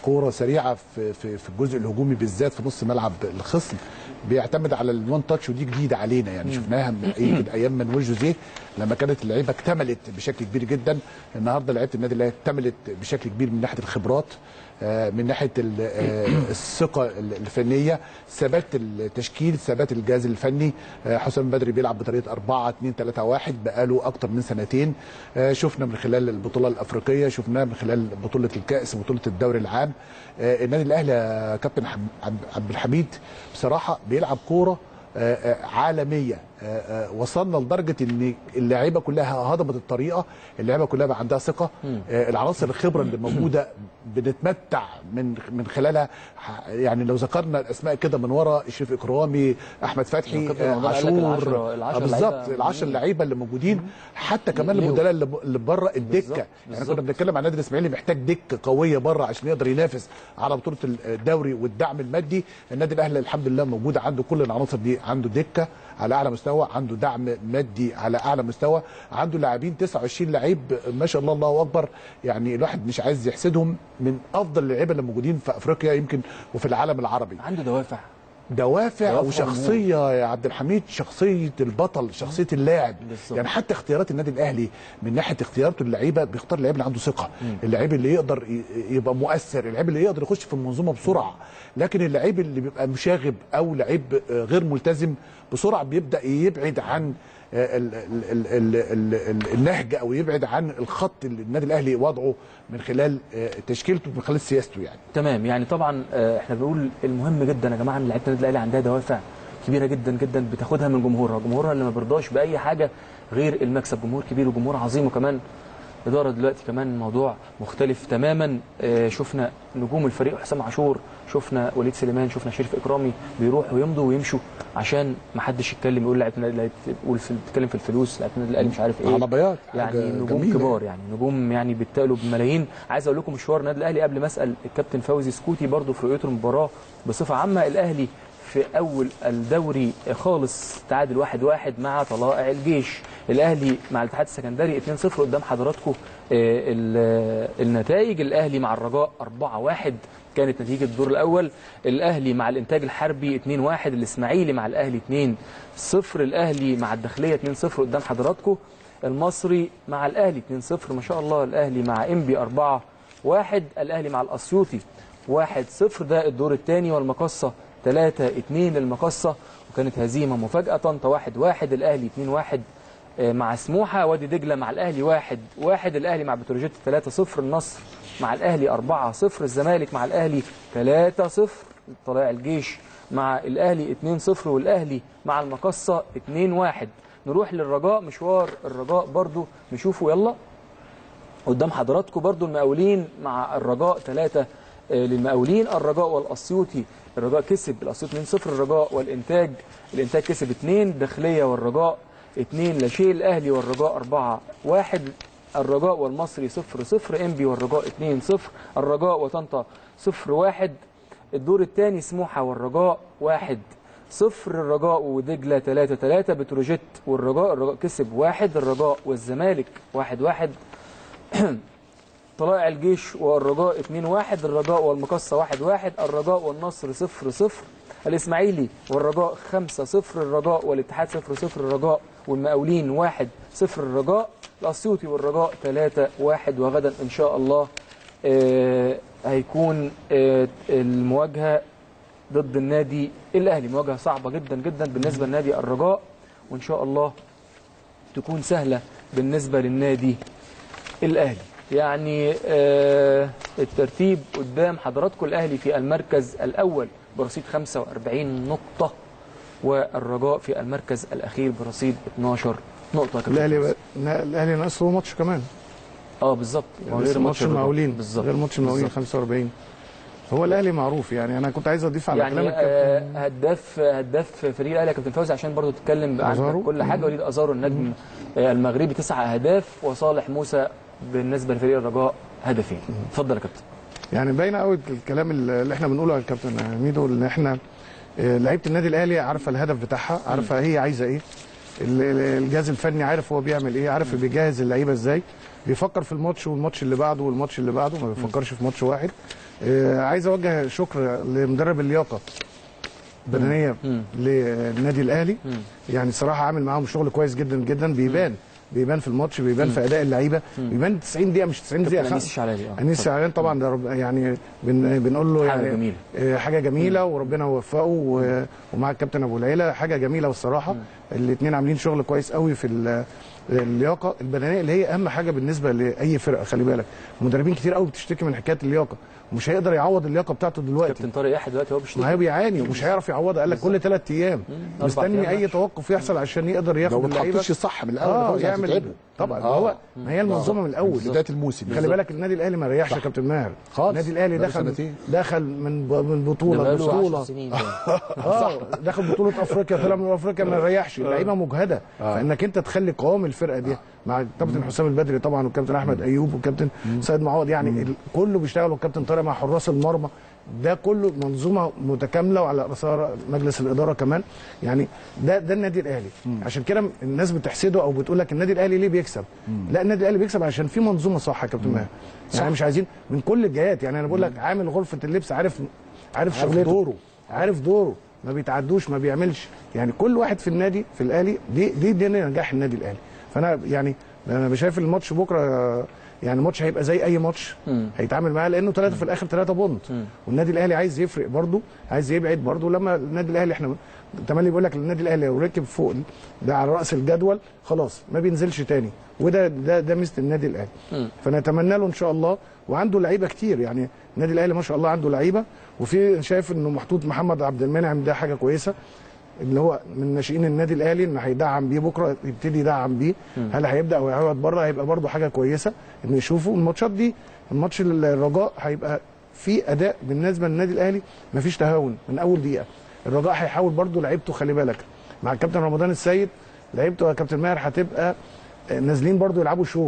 كوره سريعه في في في الجزء الهجومي بالذات في نص ملعب الخصم بيعتمد على الوان تاتش ودي جديده علينا يعني شفناها من يمكن ايام مانويل جوزيه لما كانت اللعيبه اكتملت بشكل كبير جدا النهارده لعيبه النادي الاهلي اكتملت بشكل كبير من ناحيه الخبرات آه، من ناحيه ال- آه، الثقه الفنيه ثبات التشكيل ثبات الجهاز الفني آه، حسام بدري بيلعب بطريقه 4 2 3 1 بقاله اكتر من سنتين آه، شفنا من خلال البطوله الافريقيه شفناها من خلال بطوله الكاس وبطوله الدوري العام آه، النادي الاهلي يا كابتن حب- عبد عبد الحميد بصراحه بيلعب كوره آه، آه، عالميه آه، آه، وصلنا لدرجه ان اللعيبه كلها هضمت الطريقه اللعيبه كلها بقى عندها ثقه آه، العناصر الخبره اللي موجوده بنتمتع من من خلالها ح- يعني لو ذكرنا الاسماء كده من ورا شريف اكرامي احمد فتحي لو كابتن آه، رمضان قال لك عاشور العشرة- آه، العشرة بالظبط لعيبة العشر لعيبه اللي موجودين حتى كمان ليهم. البدلاء اللي ب- اللي بره الدكه يعني بالظبط. كنا بنتكلم عن النادي الاسماعيلي محتاج دكه قويه بره عشان يقدر ينافس على بطوله الدوري والدعم المادي النادي الاهلي الحمد لله موجود عنده كل العناصر دي عنده دكه على اعلى مستوى عنده دعم مادي على اعلى مستوى عنده لاعبين 29 لعيب ما شاء الله الله اكبر يعني الواحد مش عايز يحسدهم من افضل اللعيبه اللي موجودين في افريقيا يمكن وفي العالم العربي عنده دوافع دوافع دوافع وشخصيه يا عبد الحميد شخصيه البطل شخصيه اللاعب بالظبط. يعني حتى اختيارات النادي الاهلي من ناحيه اختيارته للعيبه بيختار اللعيب اللي عنده ثقه اللعيب اللي يقدر ي- يبقى مؤثر اللعيب اللي يقدر يخش في المنظومه بسرعه لكن اللعيب اللي بيبقى مشاغب او لعيب آه، غير ملتزم بسرعه بيبدا يبعد عن آه، ال- ال- ال- ال- ال- ال- النهج او يبعد عن الخط اللي النادي الاهلي وضعه من خلال آه، تشكيلته من خلال سياسته يعني تمام يعني طبعا آه، احنا بنقول المهم جدا يا جماعه ان لعيبه النادي الاهلي عندها دوافع كبيره جدا جدا بتاخدها من جمهورها جمهورها اللي ما بيرضاش باي حاجه غير المكسب جمهور كبير وجمهور عظيم وكمان اداره دلوقتي كمان موضوع مختلف تماما آه، شفنا نجوم الفريق حسام عاشور شفنا وليد سليمان شفنا شريف اكرامي بيروحوا ويمضوا ويمشوا عشان ما حدش يتكلم يقول لعيبه النادي الاهلي يقول في- بتتكلم في الفلوس لعيبه النادي الاهلي مش عارف ايه عربيات يعني حاجة نجوم جميلة. كبار يعني نجوم يعني بيتقلوا بملايين عايز اقول لكم مشوار النادي الاهلي قبل ما اسال الكابتن فوزي سكوتي برضه في رؤيته المباراه بصفه عامه الاهلي في اول الدوري خالص تعادل 1-1 واحد واحد مع طلائع الجيش الاهلي مع الاتحاد السكندري 2-0 قدام حضراتكم آه، ال- النتائج الاهلي مع الرجاء 4-1 كانت نتيجه الدور الاول الاهلي مع الانتاج الحربي 2-1 الاسماعيلي مع الاهلي 2-0 الاهلي مع الداخليه 2-0 قدام حضراتكم المصري مع الاهلي 2-0 ما شاء الله الاهلي مع انبي 4-1 الاهلي مع الاسيوطي 1-0 ده الدور الثاني والمقصه 3-2 للمقصه وكانت هزيمه مفاجاه طنطا 1-1 الاهلي 2-1 آه، مع سموحه وادي دجله مع الاهلي 1 1 الاهلي مع بتروجيت 3-0 النصر مع الاهلي 4-0 الزمالك مع الاهلي 3-0 طلائع الجيش مع الاهلي 2-0 والاهلي مع المقصه 2-1 نروح للرجاء مشوار الرجاء برضو نشوفه يلا قدام حضراتكم برضو المقاولين مع الرجاء ثلاثة للمقاولين الرجاء والاسيوطي الرجاء كسب الاسيوطي 2-0 الرجاء والانتاج الانتاج كسب 2 داخليه والرجاء 2 لا شيء الاهلي والرجاء 4 1 الرجاء والمصري 0 0 انبي والرجاء 2 0 الرجاء وطنطا 0 1 الدور الثاني سموحه والرجاء 1 صفر الرجاء ودجله 3 3 بتروجيت والرجاء الرجاء كسب واحد الرجاء والزمالك 1 1 طلائع الجيش والرجاء 2-1 الرجاء والمقصة 1-1 الرجاء والنصر 0-0 الإسماعيلي والرجاء 5-0 الرجاء والاتحاد 0-0 الرجاء والمقاولين 1-0 الرجاء الأسيوطي والرجاء 3-1 وغدا إن شاء الله آه هيكون آه المواجهة ضد النادي الأهلي مواجهة صعبة جدا جدا بالنسبة لنادي الرجاء وإن شاء الله تكون سهلة بالنسبة للنادي الأهلي يعني آه الترتيب قدام حضراتكم الأهلي في المركز الأول برصيد 45 نقطة والرجاء في المركز الأخير برصيد 12 نقطة كمان. الاهلي الاهلي ناقصه ماتش كمان اه بالظبط غير ماتش الرجاء. المقاولين بالظبط غير ماتش المقاولين بالظبط. 45 هو الاهلي معروف يعني انا كنت عايز اضيف على كلام يعني الكابتن آه هداف هداف فريق الاهلي يا كابتن فوزي عشان برضو تتكلم أزارو. عن كل حاجه وليد ازارو النجم آه المغربي تسع اهداف وصالح موسى بالنسبه لفريق الرجاء هدفين اتفضل يا كابتن يعني باينه قوي الكلام اللي احنا بنقوله على الكابتن ميدو ان احنا آه، لعيبه النادي الاهلي عارفه الهدف بتاعها عارفه هي عايزه ايه ال- ال- الجهاز الفني عارف هو بيعمل ايه عارف بيجهز اللعيبه ازاي بيفكر في الماتش والماتش اللي بعده والماتش اللي بعده ما بيفكرش في ماتش واحد آه، عايز اوجه شكر لمدرب اللياقه البدنيه للنادي الاهلي يعني صراحه عامل معاهم شغل كويس جدا جدا بيبان بيبان في الماتش بيبان في اداء اللعيبه بيبان 90 دقيقه مش 90 دقيقه كابتن خمس- أنيس الشعلالي، آه. انيس شعلان طبعا ده رب يعني بن بنقول له حاجة يعني جميلة. آه، حاجه جميله وربنا يوفقه و- ومع الكابتن ابو العيله حاجه جميله والصراحه الاثنين عاملين شغل كويس قوي في ال- اللياقه البدنيه اللي هي اهم حاجه بالنسبه لاي فرقه خلي بالك مدربين كتير قوي بتشتكي من حكايه اللياقه ومش هيقدر يعوض اللياقه بتاعته دلوقتي كابتن طارق يحيى دلوقتي هو بيشتكي ما هو بيعاني ومش هيعرف يعوضها قال لك كل ثلاث ايام أربع مستني أيام اي ماشي. توقف يحصل عشان يقدر لو ياخد ما اللعيبه تحطش صح من الاول اه خالص يعمل هتتعبوا. طبعا آه. هو ما هي المنظومه من الاول بدايه الموسم خلي بالك النادي الاهلي ما ريحش يا كابتن ماهر خالص. النادي الاهلي بقاله دخل سنتين. دخل من ب- من ده بطوله بقاله 10 لبطوله سنين اه دخل بطوله افريقيا طلع من افريقيا ما ريحش اللعيبه مجهده فانك انت تخلي قوام الفرقه دي مع الكابتن حسام البدري طبعا والكابتن احمد ايوب والكابتن سيد معوض يعني ال- كله بيشتغل والكابتن طارق مع حراس المرمى ده كله منظومه متكامله وعلى راسها مجلس الاداره كمان يعني ده ده النادي الاهلي عشان كده الناس بتحسده او بتقول لك النادي الاهلي ليه بيكسب لا النادي الاهلي بيكسب عشان في منظومه صح يا كابتن ماهر يعني مش عايزين من كل الجهات يعني انا بقول لك عامل غرفه اللبس عارف عارف عارف شغلته دوره. عارف دوره ما بيتعدوش ما بيعملش يعني كل واحد في النادي في الاهلي دي دي, دي نجاح النادي الاهلي فانا يعني انا شايف الماتش بكره يعني الماتش هيبقى زي اي ماتش هيتعامل معاه لانه ثلاثه في الاخر ثلاثه بونت والنادي الاهلي عايز يفرق برضه عايز يبعد برضه لما النادي الاهلي احنا تملي بيقول لك النادي الاهلي لو ركب فوق ده على راس الجدول خلاص ما بينزلش تاني وده ده ده ميزه النادي الاهلي فنتمنى له ان شاء الله وعنده لعيبه كتير يعني النادي الاهلي ما شاء الله عنده لعيبه وفي شايف انه محطوط محمد عبد المنعم ده حاجه كويسه اللي هو من ناشئين النادي الاهلي انه هيدعم بيه بكره يبتدي يدعم بيه هل هيبدا او هيقعد بره هيبقى برده حاجه كويسه ان يشوفوا الماتشات دي الماتش الرجاء هيبقى في اداء بالنسبه للنادي الاهلي مفيش تهاون من اول دقيقه الرجاء هيحاول برده لعيبته خلي بالك مع الكابتن رمضان السيد لعيبته يا كابتن ماهر هتبقى نازلين برده يلعبوا شو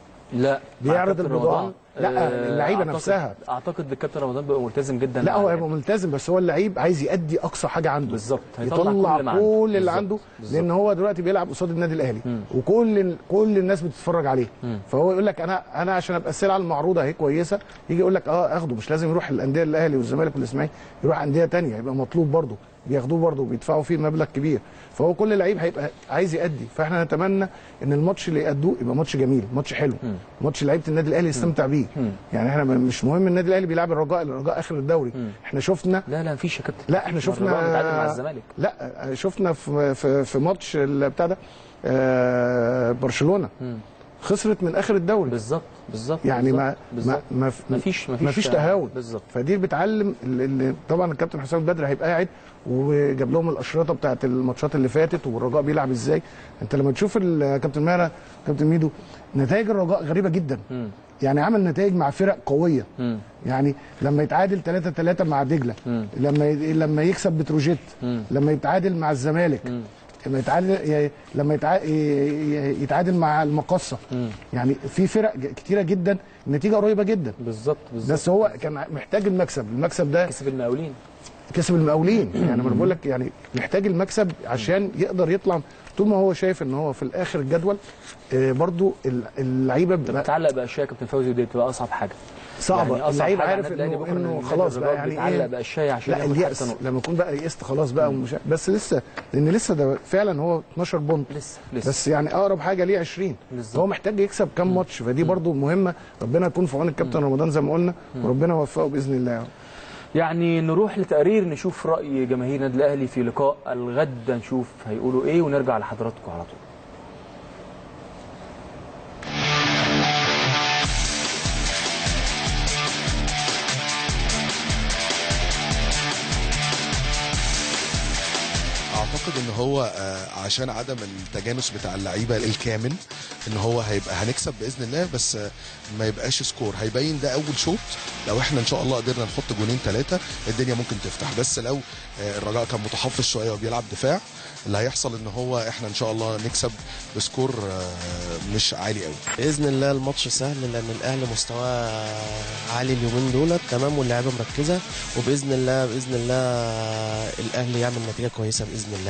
لا بيعرض مع كابتن البضاعة. رمضان، لا، آه، اللعيبة أعتقد- نفسها. اعتقد الكابتن رمضان بيبقى ملتزم جدا لا مع هو اللعيبة. هيبقى ملتزم بس هو اللعيب عايز يأدي اقصى حاجه عنده بالظبط. هيطلع يطلع كل كل, ما عنده. اللي بالظبط. عنده بالظبط. لان هو دلوقتي بيلعب قصاد النادي الاهلي وكل كل الناس بتتفرج عليه فهو يقول لك انا انا عشان ابقى السلعه المعروضه اهي كويسه يجي يقول لك اه اخده مش لازم يروح الانديه الاهلي والزمالك والاسماعيلي يروح انديه تانية يبقى مطلوب برضه بياخدوه برضه وبيدفعوا فيه مبلغ كبير فهو كل لعيب هيبقى عايز يأدي فاحنا نتمنى ان الماتش اللي يأدوه يبقى ماتش جميل ماتش حلو ماتش لعيبه النادي الاهلي يستمتع بيه يعني احنا مش مهم النادي الاهلي بيلعب الرجاء الرجاء اخر الدوري احنا شفنا لا لا مفيش يا كابتن لا احنا الرجاء شفنا متعادل مع الزمالك لا شفنا في في, في ماتش ال- بتاع ده آه، برشلونه خسرت من اخر الدوري بالظبط بالظبط يعني ما بالظبط. ما ما مفيش- مفيش مفيش تهاون. تهاون بالظبط. فدي بتعلم ال- ال- طبعا الكابتن حسام البدري هيبقى قاعد وجاب لهم الاشرطه بتاعت الماتشات اللي فاتت والرجاء بيلعب ازاي انت لما تشوف ال- كابتن ماهر كابتن ميدو نتائج الرجاء غريبه جدا يعني عمل نتائج مع فرق قويه يعني لما يتعادل 3 3 مع دجله لما ي- لما يكسب بتروجيت لما يتعادل مع الزمالك لما يتعادل ي- لما يتع- ي- يتعادل مع المقصه يعني في فرق ج- كتيره جدا النتيجه قريبه جدا بالظبط بالظبط بس هو كان محتاج المكسب المكسب ده كسب المقاولين كسب المقاولين يعني انا بقول لك يعني محتاج المكسب عشان يقدر يطلع طول ما هو شايف ان هو في الاخر الجدول آه، برضو ال- اللعيبه بتبقى بتتعلق باشياء يا كابتن فوزي ودي بتبقى اصعب حاجه صعبه يعني أصعب اللعيب حاجة على عارف النادي انه الأهلي بكرة إن انه النادي خلاص بقى الرجاء يعني بيتعلق ايه باشياء عشان لا ياخد اليأس حتى نقطة. لما يكون بقى يئست خلاص بقى ومش بس لسه لان لسه ده فعلا هو 12 بونت لسه لسه بس يعني اقرب حاجه ليه 20 بالظبط. هو محتاج يكسب كام ماتش فدي برضو مهمه ربنا يكون في عون الكابتن رمضان زي ما قلنا وربنا يوفقه باذن الله يعني نروح لتقرير نشوف راي جماهير النادي الاهلي في لقاء الغد نشوف هيقولوا ايه ونرجع لحضراتكم على طول اعتقد ان هو آه، عشان عدم التجانس بتاع اللعيبه الكامل ان هو هيبقى هنكسب باذن الله بس آه، ما يبقاش سكور هيبين ده اول شوط لو احنا ان شاء الله قدرنا نحط جونين ثلاثه الدنيا ممكن تفتح بس لو آه، الرجاء كان متحفظ شويه وبيلعب دفاع اللي هيحصل ان هو احنا ان شاء الله نكسب بسكور آه، مش عالي قوي باذن الله الماتش سهل لان الاهلي مستواه عالي اليومين دول تمام واللعيبه مركزه وباذن الله باذن الله الاهلي يعمل نتيجه كويسه باذن الله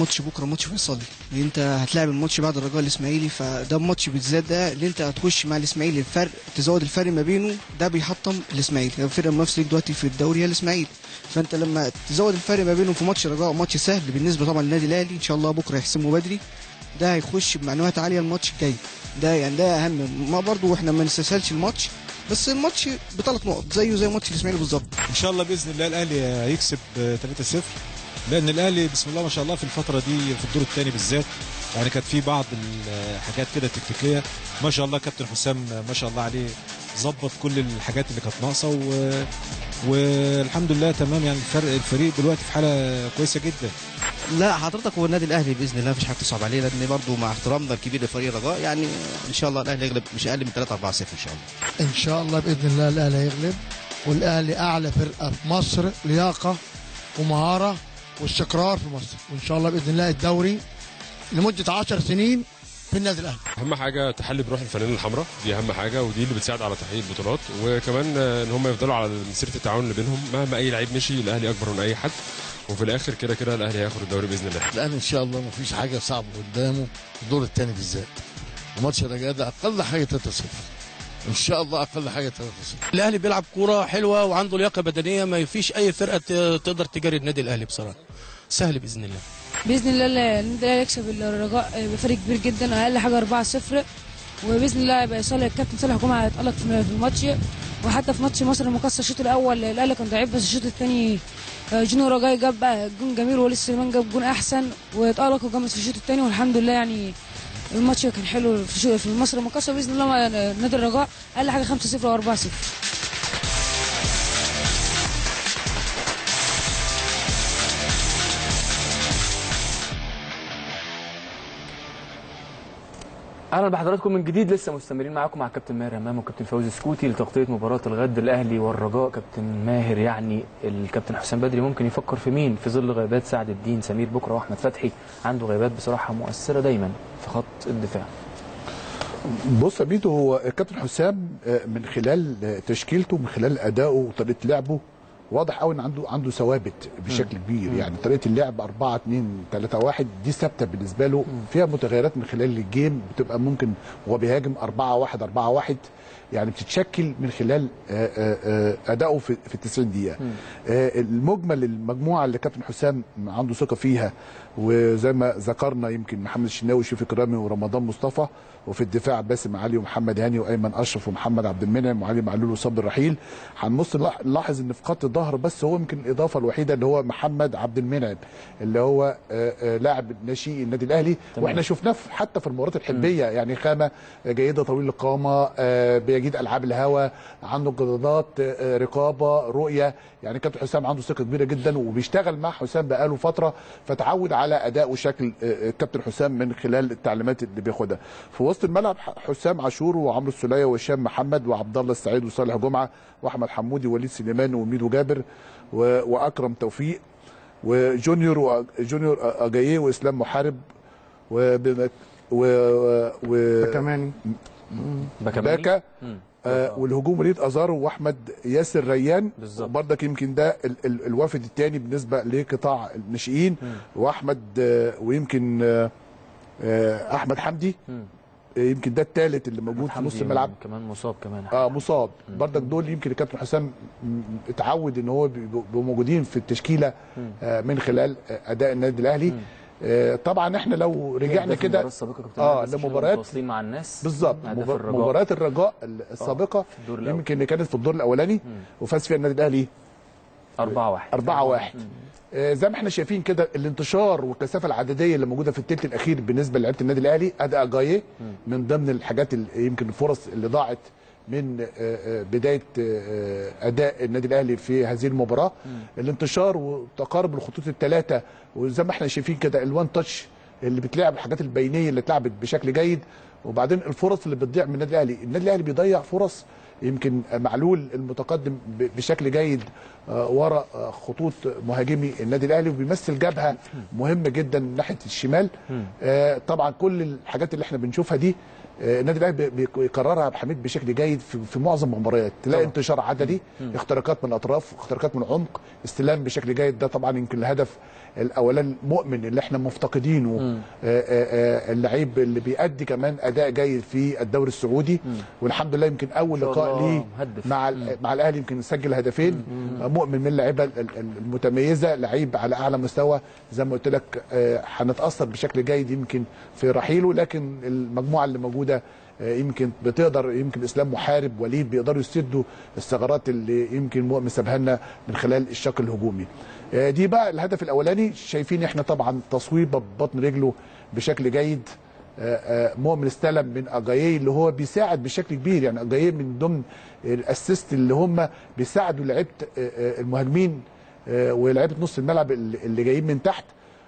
ماتش بكره ماتش فيصلي اللي انت هتلاعب الماتش بعد الرجاء الاسماعيلي فده الماتش بالذات ده اللي انت هتخش مع الاسماعيلي الفرق تزود الفرق ما بينه ده بيحطم الاسماعيلي الفرقه المنافسه ليك دلوقتي في الدوري هي الاسماعيلي فانت لما تزود الفرق ما بينهم في ماتش رجاء ماتش سهل بالنسبه طبعا للنادي الاهلي ان شاء الله بكره يحسمه بدري ده هيخش بمعنويات عاليه الماتش الجاي ده يعني ده اهم ما برضو احنا ما نستسهلش الماتش بس الماتش بثلاث نقط زيه زي ماتش الاسماعيلي بالظبط ان شاء الله باذن الله الاهلي هيكسب آه، 3-0 لان الاهلي بسم الله ما شاء الله في الفتره دي في الدور الثاني بالذات يعني كانت في بعض الحاجات كده تكتيكيه ما شاء الله كابتن حسام ما شاء الله عليه ظبط كل الحاجات اللي كانت ناقصه و... والحمد لله تمام يعني الفرق الفريق دلوقتي في حاله كويسه جدا لا حضرتك هو النادي الاهلي باذن الله مفيش حاجه تصعب عليه لان برضه مع احترامنا الكبير لفريق الرجاء يعني ان شاء الله الاهلي يغلب مش اقل من 3 4 0 ان شاء الله ان شاء الله باذن الله الاهلي هيغلب والاهلي اعلى فرقه في مصر لياقه ومهاره واستقرار في مصر وان شاء الله باذن الله الدوري لمده 10 سنين في النادي الاهلي اهم حاجه تحلي بروح الفانيلا الحمراء دي اهم حاجه ودي اللي بتساعد على تحقيق البطولات وكمان آه، ان هم يفضلوا على مسيره التعاون اللي بينهم مهما اي لعيب مشي الاهلي اكبر من اي حد وفي الاخر كده كده الاهلي هياخد الدوري باذن الله الان ان شاء الله مفيش حاجه صعبه قدامه الدور الثاني بالذات وماتش الرجاء ده اقل حاجه 3-0 ان شاء الله اقل حاجه 3-0 الاهلي بيلعب كوره حلوه وعنده لياقه بدنيه ما فيش اي فرقه ت- تقدر تجاري النادي الاهلي بصراحه سهل باذن الله باذن الله النادي الاهلي يكسب الرجاء بفرق كبير جدا اقل حاجه 4 0 وباذن الله يبقى صالح الكابتن صالح جمعه هيتالق في في الماتش وحتى في ماتش مصر المقصه الشوط الاول الاهلي كان ضعيف بس الشوط الثاني جونو رجاي جاب بقى جون جميل ولسه سليمان جاب جون احسن واتالق وجامد في الشوط الثاني والحمد لله يعني الماتش كان حلو في شو- في مصر المقصه باذن الله مع نادي الرجاء اقل حاجه 5 0 او 4 0 اهلا بحضراتكم من جديد لسه مستمرين معاكم مع كابتن ماهر امام وكابتن فوزي سكوتي لتغطيه مباراه الغد الاهلي والرجاء كابتن ماهر يعني الكابتن حسام بدري ممكن يفكر في مين في ظل غيابات سعد الدين سمير بكره واحمد فتحي عنده غيابات بصراحه مؤثره دايما في خط الدفاع بص يا بيتو هو الكابتن حسام آه، من خلال آه، تشكيلته من خلال ادائه وطريقه لعبه واضح قوي ان عنده عنده ثوابت بشكل كبير يعني طريقه اللعب 4 2 3 1 دي ثابته بالنسبه له فيها متغيرات من خلال الجيم بتبقى ممكن وهو بيهاجم 4 1 4 1 يعني بتتشكل من خلال آه، آه، آه، ادائه في في 90 دقيقه آه، المجمل المجموعه اللي كابتن حسام عنده ثقه فيها وزي ما ذكرنا يمكن محمد الشناوي وشريف كرامي ورمضان مصطفى وفي الدفاع باسم علي ومحمد هاني وايمن اشرف ومحمد عبد المنعم وعلي معلول وصبري رحيل هنبص نلاح- نلاحظ ان في خط الظهر بس هو يمكن الاضافه الوحيده اللي هو محمد عبد المنعم اللي هو آه، آه، لاعب ناشئ النادي الاهلي تمام. واحنا شفناه في- حتى في المباريات الحلبيه يعني خامه جيده طويل القامه آه، بيجيد العاب الهواء عنده انقضاضات آه، رقابه رؤيه يعني كابتن حسام عنده ثقه كبيره جدا وبيشتغل مع حسام بقاله فتره فتعود على اداء وشكل آه، آه، كابتن حسام من خلال التعليمات اللي بياخدها في وسط الملعب ح- حسام عاشور وعمرو السوليه وهشام محمد وعبد الله السعيد وصالح جمعه واحمد حمودي ووليد سليمان وميدو جابر و- واكرم توفيق وجونيور وجونيور اجاييه واسلام محارب وبم- و و باكاماني باكاماني؟ باكا مم. آه والهجوم وليد ازارو واحمد ياسر ريان وبرضك يمكن ده ال ال الوافد الثاني بالنسبه لقطاع الناشئين واحمد آه ويمكن آه آه احمد حمدي مم. آه يمكن ده الثالث اللي موجود في نص حمدي الملعب كمان مصاب كمان اه مصاب برضك دول يمكن الكابتن حسام م- اتعود ان هو بيبقوا بيبقوا موجودين في التشكيله آه من خلال آه اداء النادي الاهلي آه طبعا احنا لو رجعنا في كده المباراة السابقة كنت اه بس عشان لمباريات متواصلين مع الناس بالظبط أهداف مبار- الرجاء. مباريات الرجاء السابقه في الدور الأول. يمكن اللي كانت في الدور الاولاني وفاز فيها النادي الاهلي 4 1 4 1 آه، زي ما احنا شايفين كده الانتشار والكثافه العدديه اللي موجوده في الثلث الاخير بالنسبه لعيبه النادي الاهلي اداء جايه من ضمن الحاجات اللي يمكن الفرص اللي ضاعت من آه، آه، بدايه آه، اداء النادي الاهلي في هذه المباراه الانتشار وتقارب الخطوط الثلاثه وزي ما احنا شايفين كده الوان تاتش اللي بتلعب الحاجات البينيه اللي اتلعبت بشكل جيد وبعدين الفرص اللي بتضيع من النادي الاهلي النادي الاهلي بيضيع فرص يمكن معلول المتقدم ب- بشكل جيد آه، ورا آه، خطوط مهاجمي النادي الاهلي وبيمثل جبهه مهمه جدا ناحيه الشمال آه، طبعا كل الحاجات اللي احنا بنشوفها دي آه، النادي الاهلي بي- بيكررها بحميد بشكل جيد في, في معظم المباريات تلاقي انتشار عددي اختراقات من الاطراف اختراقات من عمق استلام بشكل جيد ده طبعا يمكن الهدف الاولاني مؤمن اللي احنا مفتقدينه آه، آه، آه، اللعيب اللي بيأدي كمان اداء جيد في الدوري السعودي والحمد لله يمكن اول ما شاء لقاء الله، ليه مهدف. مع ال- مع الاهلي يمكن سجل هدفين مؤمن من اللعيبه ال- ال- المتميزه لعيب على اعلى مستوى زي ما قلت لك آه، هنتاثر بشكل جيد يمكن في رحيله لكن المجموعه اللي موجوده آه، يمكن بتقدر يمكن اسلام محارب وليد بيقدروا يسدوا الثغرات اللي يمكن مؤمن سابها لنا من خلال الشق الهجومي آه، دي بقى الهدف الاولاني شايفين احنا طبعا تصويبه ببطن رجله بشكل جيد آه، آه، مؤمن استلم من اجاييه اللي هو بيساعد بشكل كبير يعني اجاييه من ضمن الاسيست اللي هم بيساعدوا لعيبه آه، آه، المهاجمين آه، ولعيبه نص الملعب اللي اللي جايين من تحت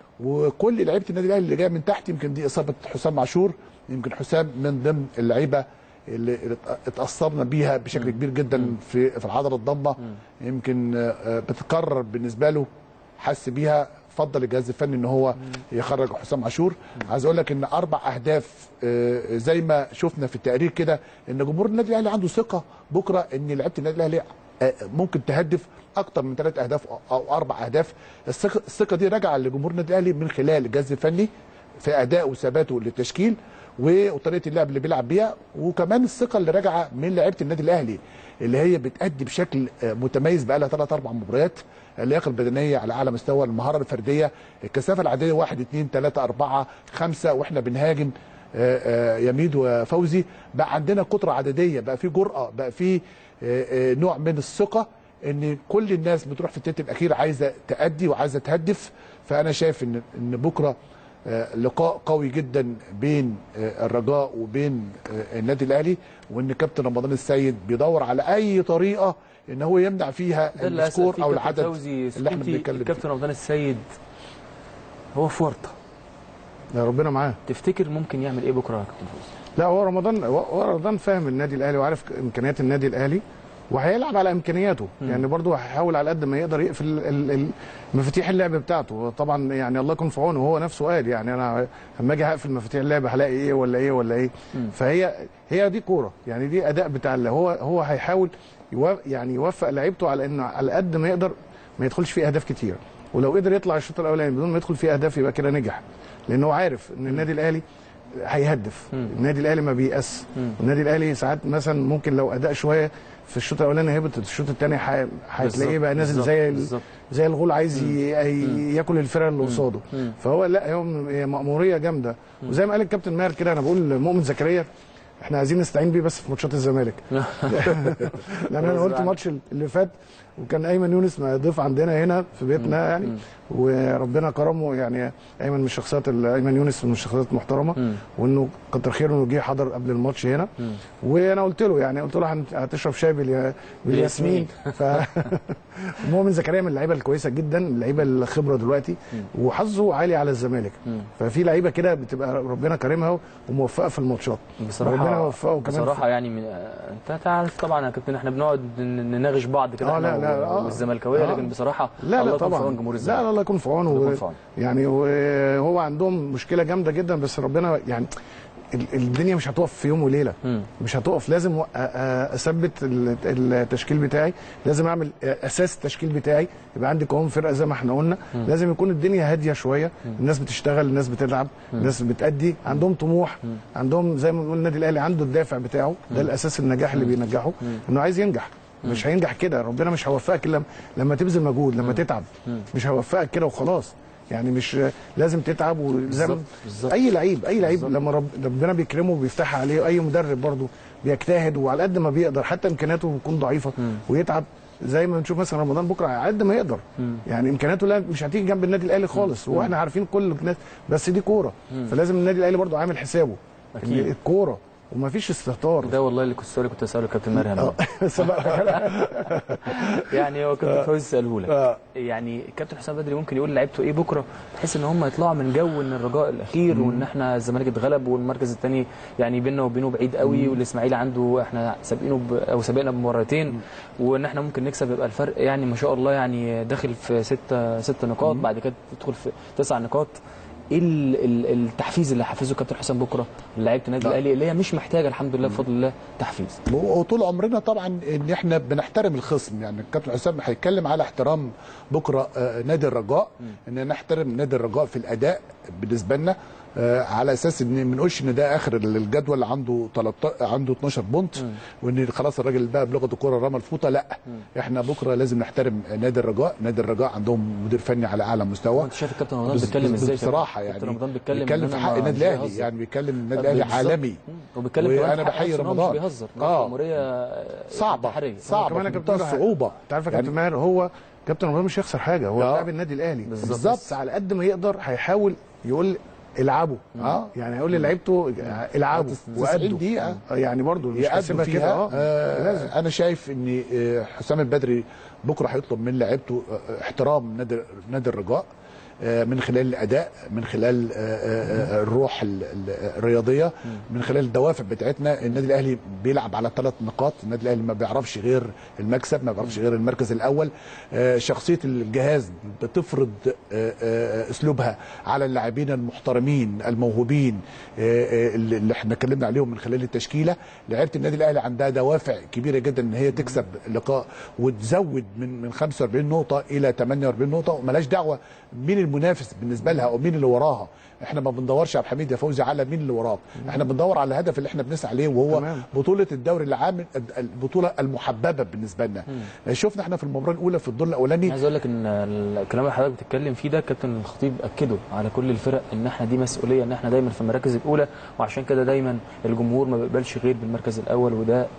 وكل لعيبه النادي الاهلي اللي جايه من تحت يمكن دي اصابه حسام عاشور يمكن حسام من ضمن اللعيبه اللي اللي اتاثرنا بيها بشكل كبير جدا في في العضله الضمه يمكن آه، آه، بتتكرر بالنسبه له حس بيها فضل الجهاز الفني ان هو يخرج حسام عاشور عايز اقول لك ان اربع اهداف آه، زي ما شفنا في التقرير كده ان جمهور النادي الاهلي عنده ثقه بكره ان لعيبه النادي الاهلي آه، ممكن تهدف اكتر من ثلاث اهداف أو- او اربع اهداف الثقه الثقة دي راجعه لجمهور النادي الاهلي من خلال الجهاز الفني في ادائه وثباته للتشكيل وطريقه اللعب اللي بيلعب بيها وكمان الثقه اللي راجعه من لعيبه النادي الاهلي اللي هي بتأدي بشكل آه، متميز بقى لها ثلاث اربع مباريات اللياقه البدنيه على اعلى مستوى المهاره الفرديه الكثافه العاديه واحد اثنين ثلاثه اربعه خمسه واحنا بنهاجم آه، آه، يميد وفوزي بقى عندنا قدره عدديه بقى في جرأه بقى في آه، آه، نوع من الثقه ان كل الناس بتروح في التلت الاخير عايزه تأدي وعايزه تهدف فانا شايف ان ان بكره آه، لقاء قوي جدا بين آه، الرجاء وبين آه، النادي الاهلي وان كابتن رمضان السيد بيدور على اي طريقه ان هو يمنع فيها ده اللي هسأل السكور فيه او كابتن العدد فوزي اللي احنا سكوتي بنتكلم فيه كابتن رمضان السيد هو في ورطه يا ربنا معاه تفتكر ممكن يعمل ايه بكره يا كابتن فوزي؟ لا هو رمضان هو رمضان فاهم النادي الاهلي وعارف امكانيات النادي الاهلي وهيلعب على امكانياته مم. يعني برضه هيحاول على قد ما يقدر يقفل ال- ال- مفاتيح اللعب بتاعته طبعا يعني الله يكون في عونه هو نفسه قال يعني انا لما اجي هقفل مفاتيح اللعب هلاقي ايه ولا ايه ولا ايه مم. فهي هي دي كوره يعني دي اداء بتاع اللي هو هو هيحاول يو- يعني يوفق لعيبته على انه على قد ما يقدر ما يدخلش فيه اهداف كتير ولو قدر يطلع الشوط الاولاني بدون ما يدخل فيه اهداف يبقى كده نجح لان هو عارف ان النادي الاهلي هيهدف النادي الاهلي ما بييأس النادي الاهلي ساعات مثلا ممكن لو اداء شويه في الشوط الاولاني هبط الشوط الثاني هتلاقيه بقى نازل بالظبط، زي ال- بالظبط. زي الغول عايز ي- ي- ياكل الفرقه اللي قصاده مم. فهو لا هو م- هي مأموريه جامده وزي ما قال الكابتن ماهر كده انا بقول مؤمن زكريا احنا عايزين نستعين بيه بس في ماتشات الزمالك لان انا قلت ماتش اللي فات وكان ايمن يونس ضيف عندنا هنا في بيتنا يعني وربنا كرمه يعني ايمن من الشخصيات ال- ايمن يونس من الشخصيات المحترمه وانه كتر خيره انه جه حضر قبل الماتش هنا وانا قلت له يعني قلت له هن- هتشرب شاي باليا- بالياسمين ف مؤمن زكريا من اللعيبه الكويسه جدا اللعيبه الخبره دلوقتي وحظه عالي على الزمالك ففي لعيبه كده بتبقى ربنا كرمها وموفقه في الماتشات بصراحه ربنا يوفقه كمان بصراحه يعني من... انت تعرف طبعا يا كابتن احنا بنقعد ن- نناغش بعض كده آه، احنا لا، لا، آه. والزملكاويه آه. لكن بصراحه لا الله لا يكون في طبعا عون جمهور لا الزمالك لا الله يكون في عونه الله يكون في عونه. يعني هو- هو عندهم مشكله جامده جدا بس ربنا يعني ال- الدنيا مش هتقف في يوم وليله مش هتقف لازم أ- أ- اثبت ال- التشكيل بتاعي لازم اعمل اساس التشكيل بتاعي يبقى عندي قوام فرقه زي ما احنا قلنا مم. لازم يكون الدنيا هاديه شويه الناس بتشتغل الناس بتلعب مم. الناس بتأدي عندهم طموح عندهم زي ما بنقول النادي الاهلي عنده الدافع بتاعه ده مم. الاساس النجاح اللي مم. بينجحه مم. انه عايز ينجح مش هينجح كده ربنا مش هيوفقك الا لما تبذل مجهود لما تتعب مم. مش هيوفقك كده وخلاص يعني مش لازم تتعب وزي ما- بالظبط، بالظبط. اي لعيب اي لعيب بالظبط. لما رب ربنا بيكرمه وبيفتحها عليه اي مدرب برضه بيجتهد وعلى قد ما بيقدر حتى امكانياته بتكون ضعيفه ويتعب زي ما بنشوف مثلا رمضان بكره على قد ما يقدر مم. يعني امكانياته لا مش هتيجي جنب النادي الاهلي خالص مم. واحنا عارفين كل الناس بس دي كوره مم. فلازم النادي الاهلي برضه عامل حسابه أكيد. إن الكوره ومفيش استهتار ده والله اللي كنت السؤال اللي كنت اساله كابتن مرهم آه، سبق- يعني هو كابتن آه. فوزي ساله لك آه. يعني كابتن حسام بدري ممكن يقول لعيبته ايه بكره بحيث ان هم يطلعوا من جو ان الرجاء الاخير مم. وان احنا الزمالك اتغلب والمركز الثاني يعني بيننا وبينه بعيد قوي مم. والاسماعيلي عنده احنا سابقينه ب... او سابقنا بمرتين وان احنا ممكن نكسب يبقى الفرق يعني ما شاء الله يعني داخل في ستة ست نقاط بعد كده تدخل في تسع نقاط ايه ال- ال- التحفيز اللي حفزه كابتن حسام بكره لعيبه النادي الاهلي اللي هي مش محتاجه الحمد لله بفضل الله تحفيز وطول عمرنا طبعا ان احنا بنحترم الخصم يعني الكابتن حسام هيتكلم على احترام بكره آه، نادي الرجاء ان نحترم نادي الرجاء في الاداء بالنسبه لنا آه، على اساس ان ما نقولش ان ده اخر الجدول عنده 13 عنده 12 بونت وان خلاص الراجل بقى بلغه الكوره رمى الفوطه لا احنا بكره لازم نحترم نادي الرجاء نادي الرجاء عندهم مدير فني على اعلى مستوى انت شايف الكابتن رمضان بس- بيتكلم بس- ازاي بصراحه يعني كابتن رمضان بيتكلم بيتكلم إن في أنا حق ما- النادي مش الاهلي بيهزر. يعني بيتكلم النادي الاهلي بالظبط. عالمي وبيتكلم كمان وانا في حق بحيي نفسه إن هو رمضان مش بيهزر اه الجمهوريه صعبه انتحارية. صعبه كمان في يا منتهى كابتن الصعوبه انت عارف يا كابتن ماهر هو كابتن رمضان مش هيخسر حاجه هو آه. لاعب النادي الاهلي بالظبط. بس على قد ما يقدر هيحاول يقول العبوا اه يعني هيقول لعيبته العبوا 90 وادوا دقيقة. آه، يعني برضو مش يقدم هسيبها فيها كده اه آه لازم انا شايف ان آه، حسام البدري بكره هيطلب من لعيبته آه، احترام نادي نادي الرجاء آه، من خلال الاداء من خلال آه، آه، آه، الروح ال- ال- الرياضيه من خلال الدوافع بتاعتنا النادي الاهلي بيلعب على ثلاث نقاط النادي الاهلي ما بيعرفش غير المكسب ما بيعرفش غير المركز الاول آه، شخصيه الجهاز بتفرض آه، آه، اسلوبها على اللاعبين المحترمين الموهوبين آه، آه، اللي اللي احنا اتكلمنا عليهم من خلال التشكيله لعيبه النادي الاهلي عندها دوافع كبيره جدا ان هي تكسب اللقاء وتزود من من 45 نقطه الى 48 نقطه وملاش دعوه مين المنافس بالنسبه لها او مين اللي وراها احنا ما بندورش يا عبد الحميد يا فوزي على مين اللي وراك احنا بندور على الهدف اللي احنا بنسعى عليه وهو تمام. بطوله الدوري العام البطوله المحببه بالنسبه لنا شفنا احنا في المباراه الاولى في الدور الاولاني عايز اقول لك ان الكلام اللي حضرتك بتتكلم فيه ده كابتن الخطيب اكده على كل الفرق ان احنا دي مسؤوليه ان احنا دايما في المراكز الاولى وعشان كده دايما الجمهور ما بيقبلش غير بالمركز الاول وده حل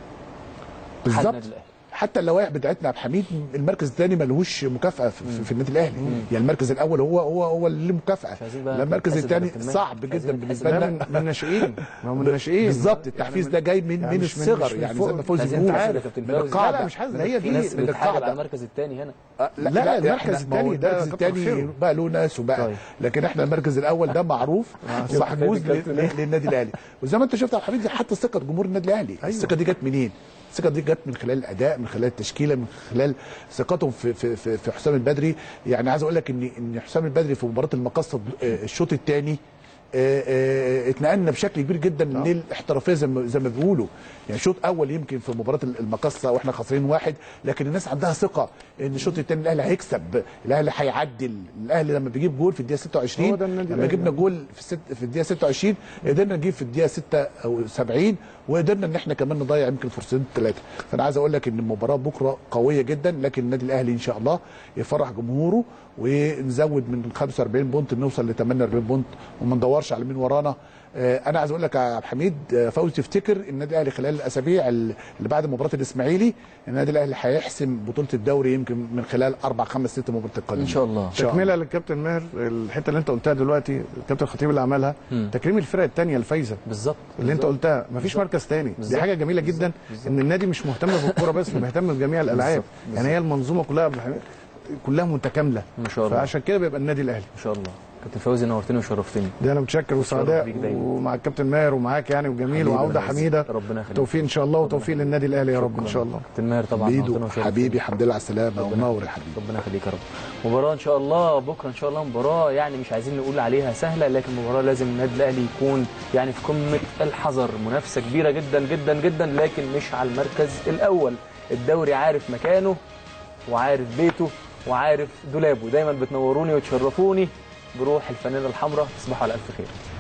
بالظبط النادي الأهلي. حتى اللوائح بتاعتنا يا عبد الحميد المركز الثاني ملهوش مكافاه في, في, في النادي الاهلي يعني المركز الاول هو هو هو اللي له مكافاه عايزين بقى لا المركز نتحاسب الثاني يا كابتن ماهر. صعب عايزين جدا نتحاسب. بالنسبه ده لنا من من الناشئين ما هو من الناشئين بالظبط التحفيز ده جاي من يعني من مش من- الصغر مش من يعني فوق. زي ما فوزي عايزين بيقول نتحاسب يا كابتن من فوزي. القاعده لا، لا، مش حاسس، هي في دي ناس من بتحارب القاعدة. على المركز الثاني هنا آه، لا, لا، لا, المركز المركز التاني الثاني ده المركز كتر الثاني خيره. بقى له ناس وبقى طيب. لكن احنا المركز الاول ده معروف ومحجوز كابتن ل- ل- للنادي الاهلي وزي ما انت شفت يا عبد الحميد حتى ثقه جمهور النادي الاهلي الثقه دي جت منين؟ الثقه دي جت من خلال الاداء من خلال التشكيله من خلال ثقتهم في في في, في حسام البدري يعني عايز اقول لك ان ان حسام البدري في مباراه المقصه آه، الشوط الثاني اتنقلنا بشكل كبير جدا للاحترافيه زي ما زي ما بيقولوا يعني شوط اول يمكن في مباراه المقصه واحنا خاسرين واحد لكن الناس عندها ثقه ان الشوط الثاني الاهلي هيكسب الاهلي هيعدل الاهلي لما بيجيب جول في الدقيقه 26 هو ده النادي لما الأهلي. جبنا جول في الست في الدقيقه 26 قدرنا نجيب في الدقيقه 76 وقدرنا ان احنا كمان نضيع يمكن فرصتين ثلاثه فانا عايز اقول لك ان المباراه بكره قويه جدا لكن النادي الاهلي ان شاء الله يفرح جمهوره ونزود من 45 بونت نوصل ل 48 بونت وما ندورش على مين ورانا آه، انا عايز اقول لك يا عبد الحميد آه، فوزي تفتكر النادي الاهلي خلال الاسابيع اللي بعد مباراه الاسماعيلي النادي الاهلي هيحسم بطوله الدوري يمكن من خلال اربع خمس ست مباريات القادمه ان شاء الله تكمله للكابتن ماهر الحته اللي انت قلتها دلوقتي الكابتن الخطيب اللي عملها مم. تكريم الفرق الثانيه الفايزه بالظبط اللي انت بالظبط. قلتها مفيش بالظبط. مركز تاني دي بالظبط. حاجه جميله جدا ان النادي مش مهتم بالكوره بس مهتم بجميع الالعاب بالظبط. يعني هي المنظومه كلها كلها متكامله ما شاء الله فعشان كده بيبقى النادي الاهلي ان شاء الله كابتن فوزي نورتني وشرفتني ده انا متشكر متشرف وسعداء بيك دايما. ومع الكابتن ماهر ومعاك يعني وجميل حبيبي وعوده يا عز. حميده ربنا يخليك توفيق ان شاء الله وتوفيق للنادي الاهلي يا رب ان شاء الله كابتن ماهر طبعا نورتنا بيدو وشرفتني. حبيبي الحمد لله على السلامه منور يا حبيبي ربنا يخليك يا رب مباراه ان شاء الله بكره ان شاء الله مباراه يعني مش عايزين نقول عليها سهله لكن مباراه لازم النادي الاهلي يكون يعني في قمه الحذر منافسه كبيره جدا جدا جدا لكن مش على المركز الاول الدوري عارف مكانه وعارف بيته وعارف دولابه دايما بتنوروني وتشرفوني بروح الفانيله الحمراء تصبحوا على الف خير